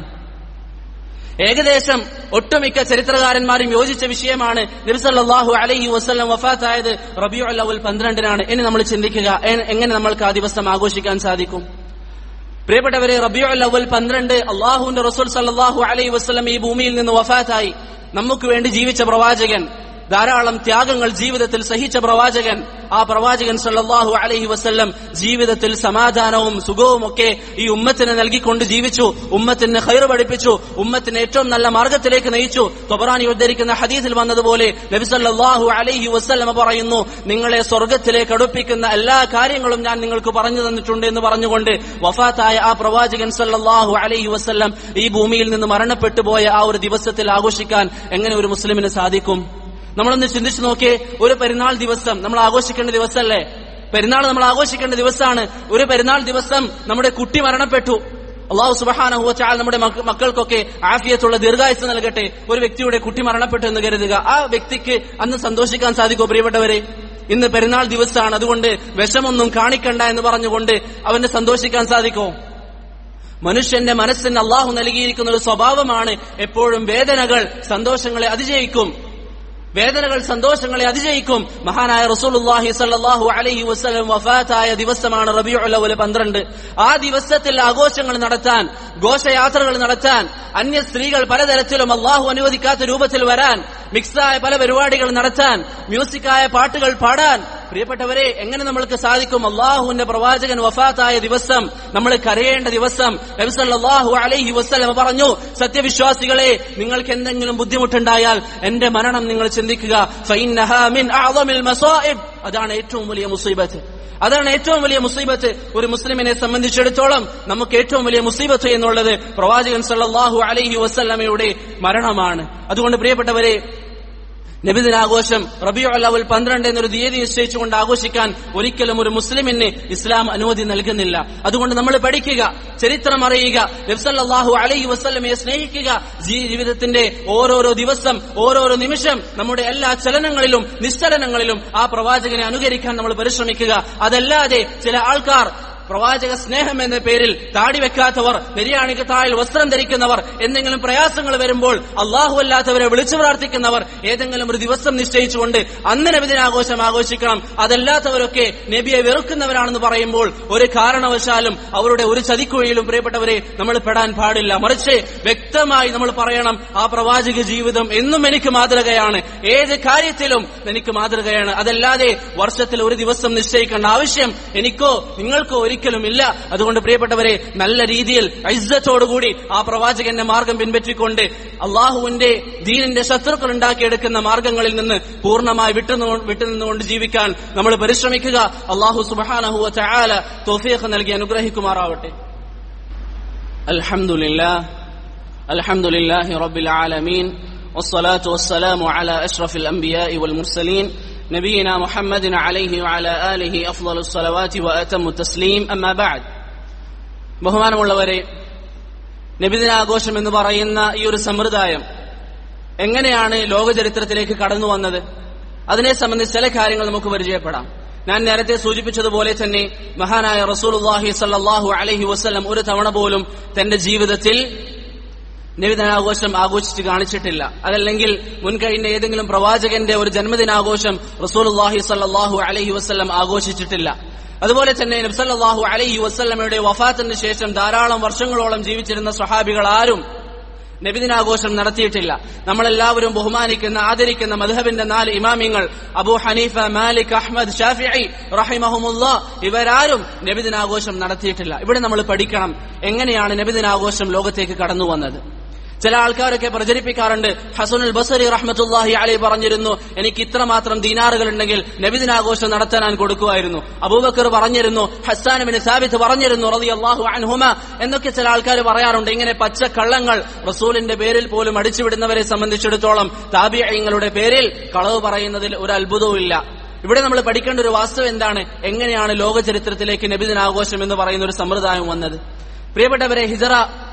ഏകദേശം ഒട്ടുമിക്ക ചരിത്രകാരന്മാരും യോജിച്ച വിഷയമാണ് നിർസല്ലാഹു അലൈഹി വസ്ലം വഫാത്തായത് റബിയുൽ അവൽ പന്ത്രണ്ടിനാണ് ഇനി നമ്മൾ ചിന്തിക്കുക എ- എങ്ങനെ നമ്മൾക്ക് ആ ദിവസം ആഘോഷിക്കാൻ സാധിക്കും പ്രിയപ്പെട്ടവരെ റബിയുൽ അവൽ പന്ത്രണ്ട് അള്ളാഹുവിന്റെ റസൂൽ സല്ലാഹു അലൈഹി വസ്ലം ഈ ഭൂമിയിൽ നിന്ന് വഫാത്തായി നമുക്ക് വേണ്ടി ജീവിച്ച പ്രവാചകൻ ധാരാളം ത്യാഗങ്ങൾ ജീവിതത്തിൽ സഹിച്ച പ്രവാചകൻ ആ പ്രവാചകൻ സല്ലല്ലാഹു അലൈഹി വസല്ലം ജീവിതത്തിൽ സമാധാനവും സുഖവും ഒക്കെ ഈ ഉമ്മത്തിന് നൽകിക്കൊണ്ട് ജീവിച്ചു ഉമ്മത്തിന് ഖൈർ പഠിപ്പിച്ചു ഉമ്മത്തിന് ഏറ്റവും നല്ല മാർഗത്തിലേക്ക് നയിച്ചു തൊബറാനി ഉദ്ധരിക്കുന്ന ഹദീസിൽ വന്നതുപോലെ നബി സല്ലല്ലാഹു അലൈഹി വസല്ലമ പറയുന്നു നിങ്ങളെ സ്വർഗത്തിലേക്ക് അടുപ്പിക്കുന്ന എല്ലാ കാര്യങ്ങളും ഞാൻ നിങ്ങൾക്ക് പറഞ്ഞു തന്നിട്ടുണ്ട് എന്ന് പറഞ്ഞുകൊണ്ട് വഫാത്തായ ആ പ്രവാചകൻ സല്ലല്ലാഹു അലൈഹി വസല്ലം ഈ ഭൂമിയിൽ നിന്ന് മരണപ്പെട്ടു പോയ ആ ഒരു ദിവസത്തിൽ ആഘോഷിക്കാൻ എങ്ങനെ ഒരു മുസ്ലിമിന് സാധിക്കും നമ്മളൊന്ന് ചിന്തിച്ചു നോക്കിയേ ഒരു പെരുന്നാൾ ദിവസം നമ്മൾ ആഘോഷിക്കേണ്ട ദിവസമല്ലേ പെരുന്നാൾ നമ്മൾ ആഘോഷിക്കേണ്ട ദിവസമാണ് ഒരു പെരുന്നാൾ ദിവസം നമ്മുടെ കുട്ടി മരണപ്പെട്ടു അള്ളാഹു സുബഹാനഹുവ ചാൽ നമ്മുടെ മക്ക- മക്കൾക്കൊക്കെ ആഫിയത്തുള്ള ദീർഘായുസ് നൽകട്ടെ ഒരു വ്യക്തിയുടെ കുട്ടി മരണപ്പെട്ടു എന്ന് കരുതുക ആ വ്യക്തിക്ക് അന്ന് സന്തോഷിക്കാൻ സാധിക്കുമോ പ്രിയപ്പെട്ടവരെ ഇന്ന് പെരുന്നാൾ ദിവസമാണ് അതുകൊണ്ട് വിഷമൊന്നും കാണിക്കണ്ട എന്ന് പറഞ്ഞുകൊണ്ട് അവന് സന്തോഷിക്കാൻ സാധിക്കുമോ മനുഷ്യന്റെ മനസ്സിന് അള്ളാഹു നൽകിയിരിക്കുന്ന ഒരു സ്വഭാവമാണ് എപ്പോഴും വേദനകൾ സന്തോഷങ്ങളെ അതിജയിക്കും വേദനകൾ സന്തോഷങ്ങളെ അതിജയിക്കും മഹാനായ റസൂലുള്ളാഹി സല്ലല്ലാഹു അലൈഹി വസല്ലം വഫാത്തായ ദിവസമാണ് റബീഉൽ അവൽ പന്ത്രണ്ട് ആ ദിവസത്തിൽ ആഘോഷങ്ങൾ നടത്താൻ ഘോഷയാത്രകൾ നടത്താൻ അന്യ സ്ത്രീകൾ പലതരത്തിലും അള്ളാഹു അനുവദിക്കാത്ത രൂപത്തിൽ വരാൻ മിക്സായ പല പരിപാടികൾ നടത്താൻ മ്യൂസിക്കായ പാട്ടുകൾ പാടാൻ പ്രിയപ്പെട്ടവരെ എങ്ങനെ നമ്മൾക്ക് സാധിക്കും അള്ളാഹുവിന്റെ പ്രവാചകൻ വഫാത്തായ ദിവസം നമ്മൾ കരയേണ്ട ദിവസം നബി സല്ലല്ലാഹു അലൈഹി വസല്ലം പറഞ്ഞു സത്യവിശ്വാസികളെ നിങ്ങൾക്ക് എന്തെങ്കിലും ബുദ്ധിമുട്ടുണ്ടായാൽ എന്റെ മരണം നിങ്ങൾ ചിന്തിക്കുക ഫഇന്നഹാ മിൻ അഅ്ളമിൽ മസാഇബ് അതാണ് ഏറ്റവും വലിയ മുസീബത്ത് അതാണ് ഏറ്റവും വലിയ മുസീബത്ത് ഒരു മുസ്ലിമിനെ സംബന്ധിച്ചിടത്തോളം നമുക്ക് ഏറ്റവും വലിയ മുസീബത്ത് എന്നുള്ളത് പ്രവാചകൻ സല്ലല്ലാഹു അലൈഹി വസല്ലമയുടെ മരണമാണ് അതുകൊണ്ട് പ്രിയപ്പെട്ടവരെ നബിദിനാഘോഷം റബിയു അല്ലവൽ പന്ത്രണ്ട് എന്നൊരു തീയതി നിശ്ചയിച്ചുകൊണ്ട് ആഘോഷിക്കാൻ ഒരിക്കലും ഒരു മുസ്ലിമിന് ഇസ്ലാം അനുമതി നൽകുന്നില്ല അതുകൊണ്ട് നമ്മൾ പഠിക്കുക ചരിത്രം അറിയുക നബ്സല്ലാഹു അലൈഹി വസ്ലമയെ സ്നേഹിക്കുക ജീവിതത്തിന്റെ ഓരോരോ ദിവസം ഓരോരോ നിമിഷം നമ്മുടെ എല്ലാ ചലനങ്ങളിലും നിശ്ചലനങ്ങളിലും ആ പ്രവാചകനെ അനുകരിക്കാൻ നമ്മൾ പരിശ്രമിക്കുക അതല്ലാതെ ചില ആൾക്കാർ പ്രവാചക സ്നേഹം എന്ന പേരിൽ താടി വെക്കാത്തവർ നിര്യാണിക്ക് താഴിൽ വസ്ത്രം ധരിക്കുന്നവർ എന്തെങ്കിലും പ്രയാസങ്ങൾ വരുമ്പോൾ അള്ളാഹു അല്ലാത്തവരെ വിളിച്ചു പ്രാർത്ഥിക്കുന്നവർ ഏതെങ്കിലും ഒരു ദിവസം നിശ്ചയിച്ചുകൊണ്ട് അന്ന് നബിദിനാഘോഷം ആഘോഷിക്കണം അതല്ലാത്തവരൊക്കെ നബിയെ വെറുക്കുന്നവരാണെന്ന് പറയുമ്പോൾ ഒരു കാരണവശാലും അവരുടെ ഒരു ചതിക്കുഴിയിലും പ്രിയപ്പെട്ടവരെ നമ്മൾ പെടാൻ പാടില്ല മറിച്ച് വ്യക്തമായി നമ്മൾ പറയണം ആ പ്രവാചക ജീവിതം എന്നും എനിക്ക് മാതൃകയാണ് ഏത് കാര്യത്തിലും എനിക്ക് മാതൃകയാണ് അതല്ലാതെ വർഷത്തിൽ ഒരു ദിവസം നിശ്ചയിക്കേണ്ട ആവശ്യം എനിക്കോ നിങ്ങൾക്കോ ഒരിക്കലും ഇല്ല അതുകൊണ്ട് പ്രിയപ്പെട്ടവരെ നല്ല രീതിയിൽ ഐസത്തോടുകൂടി ആ പ്രവാചകന്റെ മാർഗം പിൻപറ്റിക്കൊണ്ട് അള്ളാഹുവിന്റെ ദീനിന്റെ ശത്രുക്കൾ ഉണ്ടാക്കിയെടുക്കുന്ന മാർഗങ്ങളിൽ നിന്ന് പൂർണ്ണമായി വിട്ടു വിട്ടുനിന്നുകൊണ്ട് ജീവിക്കാൻ നമ്മൾ പരിശ്രമിക്കുക അള്ളാഹു സുബാനഹുവ ചായാല തോഫിയൊക്കെ നൽകി അനുഗ്രഹിക്കുമാറാവട്ടെ അൽഹംദുലില്ലാ അൽഹംദുലില്ലാഹി റബ്ബിൽ ആലമീൻ والصلاة والسلام على أشرف الأنبياء والمرسلين نبينا محمد عليه وعلى آله أفضل الصلوات وأتم التسليم أما بعد ബഹുമാനമുള്ളവരെ നബിദിനാഘോഷം എന്ന് പറയുന്ന ഈ ഒരു സമ്പ്രദായം എങ്ങനെയാണ് ലോകചരിത്രത്തിലേക്ക് കടന്നു വന്നത് അതിനെ സംബന്ധിച്ച് ചില കാര്യങ്ങൾ നമുക്ക് പരിചയപ്പെടാം ഞാൻ നേരത്തെ സൂചിപ്പിച്ചതുപോലെ തന്നെ മഹാനായ റസൂലുള്ളാഹി സല്ലല്ലാഹു അലൈഹി വസല്ലം ഒരു തവണ പോലും തന്റെ ജീവിതത്തിൽ നബിദിനാഘോഷം ആഘോഷിച്ച് കാണിച്ചിട്ടില്ല അതല്ലെങ്കിൽ മുൻകഴിഞ്ഞ ഏതെങ്കിലും പ്രവാചകന്റെ ഒരു ജന്മദിനാഘോഷം റസൂലുള്ളാഹി സല്ലല്ലാഹു അലൈഹി വസല്ലം ആഘോഷിച്ചിട്ടില്ല അതുപോലെ തന്നെ നബ്സല്ലാഹു അലൈഹി വസല്ലമയുടെ വഫാത്തിന് ശേഷം ധാരാളം വർഷങ്ങളോളം ജീവിച്ചിരുന്ന സ്വഹാബികൾ ആരും നബിദിനാഘോഷം നടത്തിയിട്ടില്ല നമ്മളെല്ലാവരും ബഹുമാനിക്കുന്ന ആദരിക്കുന്ന മധുഹബിന്റെ നാല് ഇമാമിങ്ങൾ Abu Hanifa Malik Ahmad Shafi റഹിമഹുമുല്ല ഇവരാരും നബിദിനാഘോഷം നടത്തിയിട്ടില്ല ഇവിടെ നമ്മൾ പഠിക്കണം എങ്ങനെയാണ് നബിദിനാഘോഷം ലോകത്തേക്ക് കടന്നു വന്നത് ചില ആൾക്കാരൊക്കെ പ്രചരിപ്പിക്കാറുണ്ട് ഹസനുൽ ബസരി റഹ്മത്തുല്ലാഹി അലി പറഞ്ഞിരുന്നു എനിക്ക് ഇത്രമാത്രം ദീനാറുകൾ ഉണ്ടെങ്കിൽ നബിദിനാഘോഷം നടത്താൻ ഞാൻ കൊടുക്കുമായിരുന്നു അബൂബക്കർ പറഞ്ഞിരുന്നു ഹസാനുബിന് സാബിത്ത് പറഞ്ഞിരുന്നു റതി അള്ളാഹു അൻഹുമ എന്നൊക്കെ ചില ആൾക്കാർ പറയാറുണ്ട് ഇങ്ങനെ പച്ച കള്ളങ്ങൾ റസൂലിന്റെ പേരിൽ പോലും അടിച്ചുവിടുന്നവരെ സംബന്ധിച്ചിടത്തോളം താബിയങ്ങളുടെ പേരിൽ കളവ് പറയുന്നതിൽ ഒരു അത്ഭുതവും ഇല്ല ഇവിടെ നമ്മൾ പഠിക്കേണ്ട ഒരു വാസ്തവം എന്താണ് എങ്ങനെയാണ് ലോക ചരിത്രത്തിലേക്ക് നബിദിനാഘോഷം എന്ന് പറയുന്ന ഒരു സമ്പ്രദായം വന്നത് പ്രിയപ്പെട്ടവരെ ഹിജറ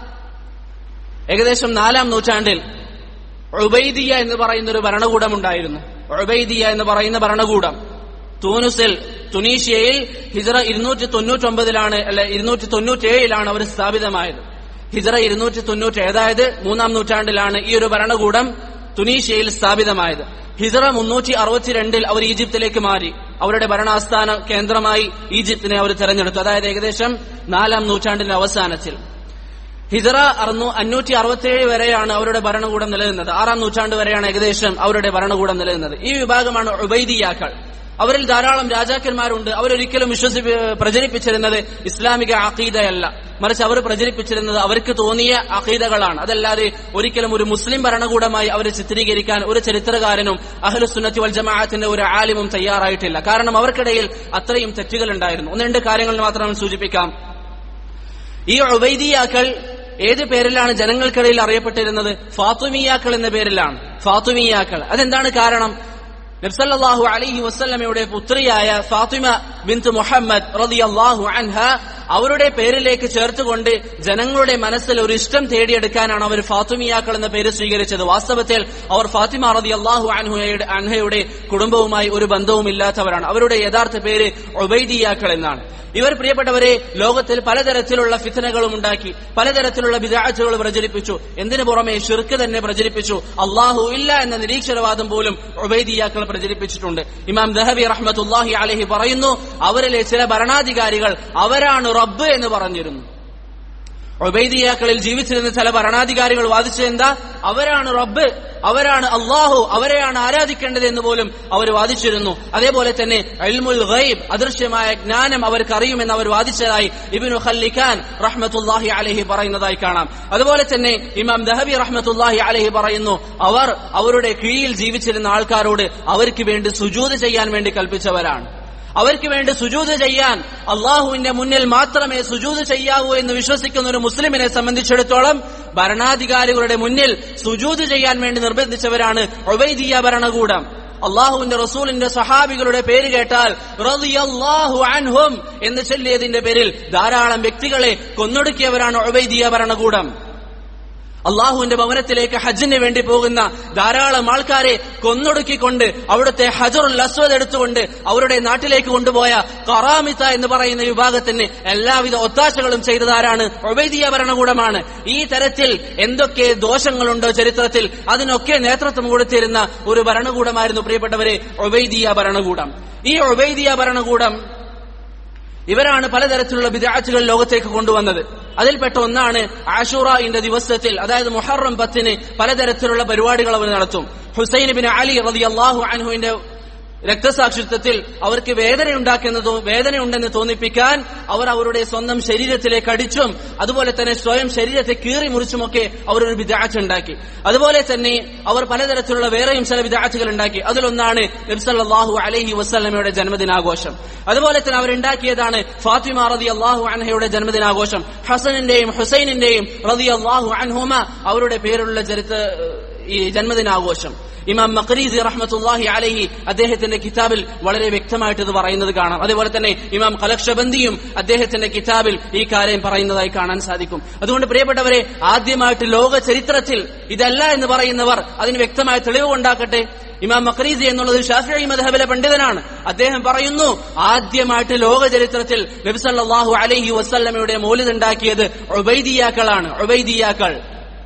ഏകദേശം നാലാം നൂറ്റാണ്ടിൽ ഉബൈദിയ എന്ന് പറയുന്ന ഒരു ഭരണകൂടം ഉണ്ടായിരുന്നു ഉബൈദിയ എന്ന് പറയുന്ന ഭരണകൂടം തൂനുസിൽ തുനീഷ്യയിൽ ഹിജറ ഇരുന്നൂറ്റി തൊണ്ണൂറ്റി ഒമ്പതിലാണ് അല്ലെ ഇരുന്നൂറ്റി തൊണ്ണൂറ്റി ഏഴിലാണ് അവർ സ്ഥാപിതമായത് ഹിജറ ഇരുന്നൂറ്റി തൊണ്ണൂറ്റി അതായത് മൂന്നാം നൂറ്റാണ്ടിലാണ് ഈ ഒരു ഭരണകൂടം തുനീഷ്യയിൽ സ്ഥാപിതമായത് ഹിജറ മുന്നൂറ്റി അറുപത്തിരണ്ടിൽ അവർ ഈജിപ്തിലേക്ക് മാറി അവരുടെ ഭരണാസ്ഥാന കേന്ദ്രമായി ഈജിപ്തിനെ അവർ തെരഞ്ഞെടുത്തു അതായത് ഏകദേശം നാലാം നൂറ്റാണ്ടിന്റെ അവസാനത്തിൽ ഹിജറ അറുന്നൂ അഞ്ഞൂറ്റി അറുപത്തിയേഴ് വരെയാണ് അവരുടെ ഭരണകൂടം നിലനിന്നത് ആറാം നൂറ്റാണ്ട് വരെയാണ് ഏകദേശം അവരുടെ ഭരണകൂടം നിലനിന്നത് ഈ വിഭാഗമാണ് ഉബൈദിയാക്കൾ അവരിൽ ധാരാളം രാജാക്കന്മാരുണ്ട് അവരൊരിക്കലും വിശ്വസി പ്രചരിപ്പിച്ചിരുന്നത് ഇസ്ലാമിക അഖീദയല്ല മറിച്ച് അവർ പ്രചരിപ്പിച്ചിരുന്നത് അവർക്ക് തോന്നിയ അഖീദകളാണ് അതല്ലാതെ ഒരിക്കലും ഒരു മുസ്ലിം ഭരണകൂടമായി അവരെ ചിത്രീകരിക്കാൻ ഒരു ചരിത്രകാരനും അഹ്ലുസുന്നത്തി വൽ ജമാഅത്തിന്റെ ഒരു ആലിമും തയ്യാറായിട്ടില്ല കാരണം അവർക്കിടയിൽ അത്രയും തെറ്റുകൾ ഉണ്ടായിരുന്നു ഒന്ന് രണ്ട് കാര്യങ്ങൾ മാത്രം സൂചിപ്പിക്കാം ഈ ഉബൈദിയാക്കൾ ഏത് പേരിലാണ് ജനങ്ങൾക്കിടയിൽ അറിയപ്പെട്ടിരുന്നത് ഫാത്തുമിയാക്കൾ എന്ന പേരിലാണ് ഫാത്തുമിയാക്കൾ അതെന്താണ് കാരണം നബ്സല്ലാഹു അലൈഹി വസ്ല്ലമയുടെ പുത്രിയായ ഫാത്തിമ ബിന്ത് മുഹമ്മദ് റളിയല്ലാഹു അൻഹ അവരുടെ പേരിലേക്ക് ചേർത്തുകൊണ്ട് ജനങ്ങളുടെ മനസ്സിൽ ഒരു ഇഷ്ടം തേടിയെടുക്കാനാണ് അവർ ഫാത്തിമിയാക്കൾ എന്ന പേര് സ്വീകരിച്ചത് വാസ്തവത്തിൽ അവർ ഫാത്തിമ റതി അള്ളാഹു അൻഹയുടെ അൻഹയുടെ കുടുംബവുമായി ഒരു ബന്ധവും ഇല്ലാത്തവരാണ് അവരുടെ യഥാർത്ഥ പേര് ഒബൈദിയാക്കൾ എന്നാണ് ഇവർ പ്രിയപ്പെട്ടവരെ ലോകത്തിൽ പലതരത്തിലുള്ള ഫിത്തനകളും ഉണ്ടാക്കി പലതരത്തിലുള്ള വിദാഴ്ചകൾ പ്രചരിപ്പിച്ചു എന്തിനു പുറമെ ഷിർക്ക് തന്നെ പ്രചരിപ്പിച്ചു അള്ളാഹു ഇല്ല എന്ന നിരീക്ഷരവാദം പോലും ഒബൈദിയാക്കൾ പ്രചരിപ്പിച്ചിട്ടുണ്ട് ഇമാം ദഹബി റഹ്മത്തുല്ലാഹി അലഹി പറയുന്നു അവരിലെ ചില ഭരണാധികാരികൾ അവരാണ് റബ്ബ് എന്ന് പറഞ്ഞിരുന്നു ഒബൈദിയാക്കളിൽ ജീവിച്ചിരുന്ന ചില ഭരണാധികാരികൾ വാദിച്ചത് എന്താ അവരാണ് റബ്ബ് അവരാണ് അള്ളാഹു അവരെയാണ് ആരാധിക്കേണ്ടത് എന്ന് പോലും അവർ വാദിച്ചിരുന്നു അതേപോലെ തന്നെ അൽമുൽ ഗൈബ് അദൃശ്യമായ ജ്ഞാനം അവർക്ക് അറിയുമെന്ന് അവർ വാദിച്ചതായി ഇബിനു ഖല്ലിഖാൻ റഹ്മത്തുല്ലാഹി അലഹി പറയുന്നതായി കാണാം അതുപോലെ തന്നെ ഇമാം ദഹബി റഹ്മത്തുല്ലാഹി അലഹി പറയുന്നു അവർ അവരുടെ കീഴിൽ ജീവിച്ചിരുന്ന ആൾക്കാരോട് അവർക്ക് വേണ്ടി സുജൂത് ചെയ്യാൻ വേണ്ടി കൽപ്പിച്ചവരാണ് അവർക്ക് വേണ്ടി സുജൂത് ചെയ്യാൻ അള്ളാഹുവിന്റെ മുന്നിൽ മാത്രമേ സുജൂത് ചെയ്യാവൂ എന്ന് വിശ്വസിക്കുന്ന ഒരു മുസ്ലിമിനെ സംബന്ധിച്ചിടത്തോളം ഭരണാധികാരികളുടെ മുന്നിൽ സുജൂത് ചെയ്യാൻ വേണ്ടി നിർബന്ധിച്ചവരാണ് ഒബൈദിയ ഭരണകൂടം അള്ളാഹുവിന്റെ റസൂലിന്റെ സഹാബികളുടെ പേര് കേട്ടാൽ റളിയല്ലാഹു അൻഹും എന്ന് ചൊല്ലിയതിന്റെ പേരിൽ ധാരാളം വ്യക്തികളെ കൊന്നൊടുക്കിയവരാണ് ഒബൈദിയ ഭരണകൂടം അള്ളാഹുവിന്റെ ഭവനത്തിലേക്ക് ഹജ്ജിന് വേണ്ടി പോകുന്ന ധാരാളം ആൾക്കാരെ കൊന്നൊടുക്കിക്കൊണ്ട് അവിടുത്തെ ഹജറുൽ അസ്വദ് എടുത്തുകൊണ്ട് അവരുടെ നാട്ടിലേക്ക് കൊണ്ടുപോയ കറാമിത്ത എന്ന് പറയുന്ന വിഭാഗത്തിന് എല്ലാവിധ ഒത്താശകളും ചെയ്തതാരാണ് ഒബൈദിയ ഭരണകൂടമാണ് ഈ തരത്തിൽ എന്തൊക്കെ ദോഷങ്ങളുണ്ടോ ചരിത്രത്തിൽ അതിനൊക്കെ നേതൃത്വം കൊടുത്തിരുന്ന ഒരു ഭരണകൂടമായിരുന്നു പ്രിയപ്പെട്ടവരെ ഒബൈദിയ ഭരണകൂടം ഈ ഒബൈദിയ ഭരണകൂടം ഇവരാണ് പലതരത്തിലുള്ള വിദ്യാർത്ഥികൾ ലോകത്തേക്ക് കൊണ്ടുവന്നത് അതിൽപ്പെട്ട ഒന്നാണ് ആഷൂറയുടെ ദിവസത്തിൽ അതായത് മുഹറം പത്തിന് പലതരത്തിലുള്ള പരിപാടികൾ അവർ നടത്തും ഹുസൈൻ ബിൻ അലി റതി അള്ളാഹു അൻഹുവിന്റെ രക്തസാക്ഷിത്വത്തിൽ അവർക്ക് വേദനയുണ്ടാക്കുന്ന വേദനയുണ്ടെന്ന് തോന്നിപ്പിക്കാൻ അവർ അവരുടെ സ്വന്തം ശരീരത്തിലേക്ക് അടിച്ചും അതുപോലെ തന്നെ സ്വയം ശരീരത്തെ കീറി മുറിച്ചുമൊക്കെ അവർ ഒരു വിദാച്ച് ഉണ്ടാക്കി അതുപോലെ തന്നെ അവർ പലതരത്തിലുള്ള വേറെയും ചില വിദാച്ചുകൾ ഉണ്ടാക്കി അതിലൊന്നാണ് നബ്സല്ലാഹു അലഹി വസ്ലമയുടെ ജന്മദിനാഘോഷം അതുപോലെ തന്നെ അവരുണ്ടാക്കിയതാണ് ഫാത്തിമ റതി അള്ളാഹു അൻഹയുടെ ജന്മദിനാഘോഷം ഹസനിന്റെയും ഹുസൈനിന്റെയും റതി അള്ളാഹു അൻഹുമ അവരുടെ പേരുള്ള ചരിത്ര ഈ ജന്മദിനാഘോഷം ഇമാം മഖരീസി റഹ്മത്തുല്ലാഹി അലഹി അദ്ദേഹത്തിന്റെ കിതാബിൽ വളരെ വ്യക്തമായിട്ട് ഇത് പറയുന്നത് കാണാം അതേപോലെ തന്നെ ഇമാം കലക്ഷബന്ദിയും അദ്ദേഹത്തിന്റെ കിതാബിൽ ഈ കാര്യം പറയുന്നതായി കാണാൻ സാധിക്കും അതുകൊണ്ട് പ്രിയപ്പെട്ടവരെ ആദ്യമായിട്ട് ലോക ചരിത്രത്തിൽ ഇതല്ല എന്ന് പറയുന്നവർ അതിന് വ്യക്തമായ തെളിവ് ഉണ്ടാക്കട്ടെ ഇമാം മഖരീസി എന്നുള്ളത് ഷാഫി മദഹബിലെ പണ്ഡിതനാണ് അദ്ദേഹം പറയുന്നു ആദ്യമായിട്ട് ലോക ചരിത്രത്തിൽ നബിസല്ലാഹു അലൈഹി വസ്ല്ലമയുടെ മോലിതുണ്ടാക്കിയത് ഒബൈദിയാക്കളാണ് ഒബൈദിയാക്കൾ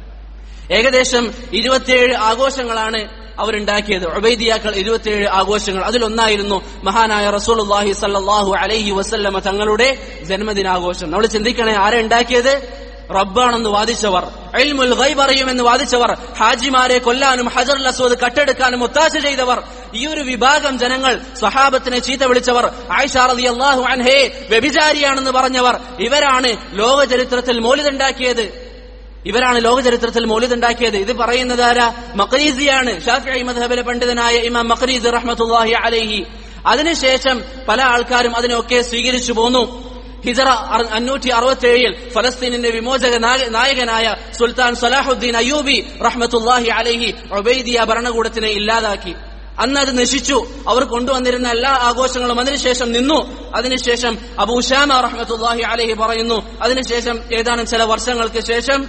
ഏകദേശം ഇരുപത്തിയേഴ് ആഘോഷങ്ങളാണ് അവരുണ്ടാക്കിയത് ഒബൈദിയാക്കൾ ഇരുപത്തിയേഴ് ആഘോഷങ്ങൾ അതിലൊന്നായിരുന്നു മഹാനായ റസൂലുല്ലാഹി സല്ലാഹു അലൈഹി വസല്ലമ തങ്ങളുടെ ജന്മദിനാഘോഷം നമ്മൾ ചിന്തിക്കണേ ആരെ ഉണ്ടാക്കിയത് റബ്ബാണെന്ന് വാദിച്ചവർ എൽമുൽ ഗൈബ് അറിയുമെന്ന് വാദിച്ചവർ ഹാജിമാരെ കൊല്ലാനും ഹജർ അസ്വദ് കട്ടെടുക്കാനും ഒത്താശ ചെയ്തവർ ഈ ഒരു വിഭാഗം ജനങ്ങൾ സ്വഹാബത്തിനെ ചീത്ത വിളിച്ചവർ ആയിഷാറതി അള്ളാഹു അൻഹേ വ്യഭിചാരിയാണെന്ന് പറഞ്ഞവർ ഇവരാണ് ലോക ചരിത്രത്തിൽ മോലിതുണ്ടാക്കിയത് ഇവരാണ് ലോക ചരിത്രത്തിൽ മൗലിദുണ്ടാക്കിയത് ഇത് പറയുന്നത് ആരാ മഖരീസിയാണ് ഷാഫി മധബിലെ പണ്ഡിതനായ ഇമാം മഖരീസ് റഹ്മത്തുല്ലാഹി അലൈഹി അതിനുശേഷം പല ആൾക്കാരും അതിനൊക്കെ സ്വീകരിച്ചു പോന്നു ഹിജറ അഞ്ഞൂറ്റി അറുപത്തി ഏഴിൽ ഫലസ്തീനിന്റെ വിമോചക നായകനായ സുൽത്താൻ സലാഹുദ്ദീൻ അയ്യൂബി റഹ്മത്തുല്ലാഹി അലൈഹി ഒബൈദിയ ഭരണകൂടത്തിനെ ഇല്ലാതാക്കി അന്ന് അത് നശിച്ചു അവർ കൊണ്ടുവന്നിരുന്ന എല്ലാ ആഘോഷങ്ങളും അതിനുശേഷം നിന്നു അതിനുശേഷം അബൂഷാമ റഹ്മത്തുല്ലാഹി അലഹി പറയുന്നു അതിനുശേഷം ഏതാനും ചില വർഷങ്ങൾക്ക് ശേഷം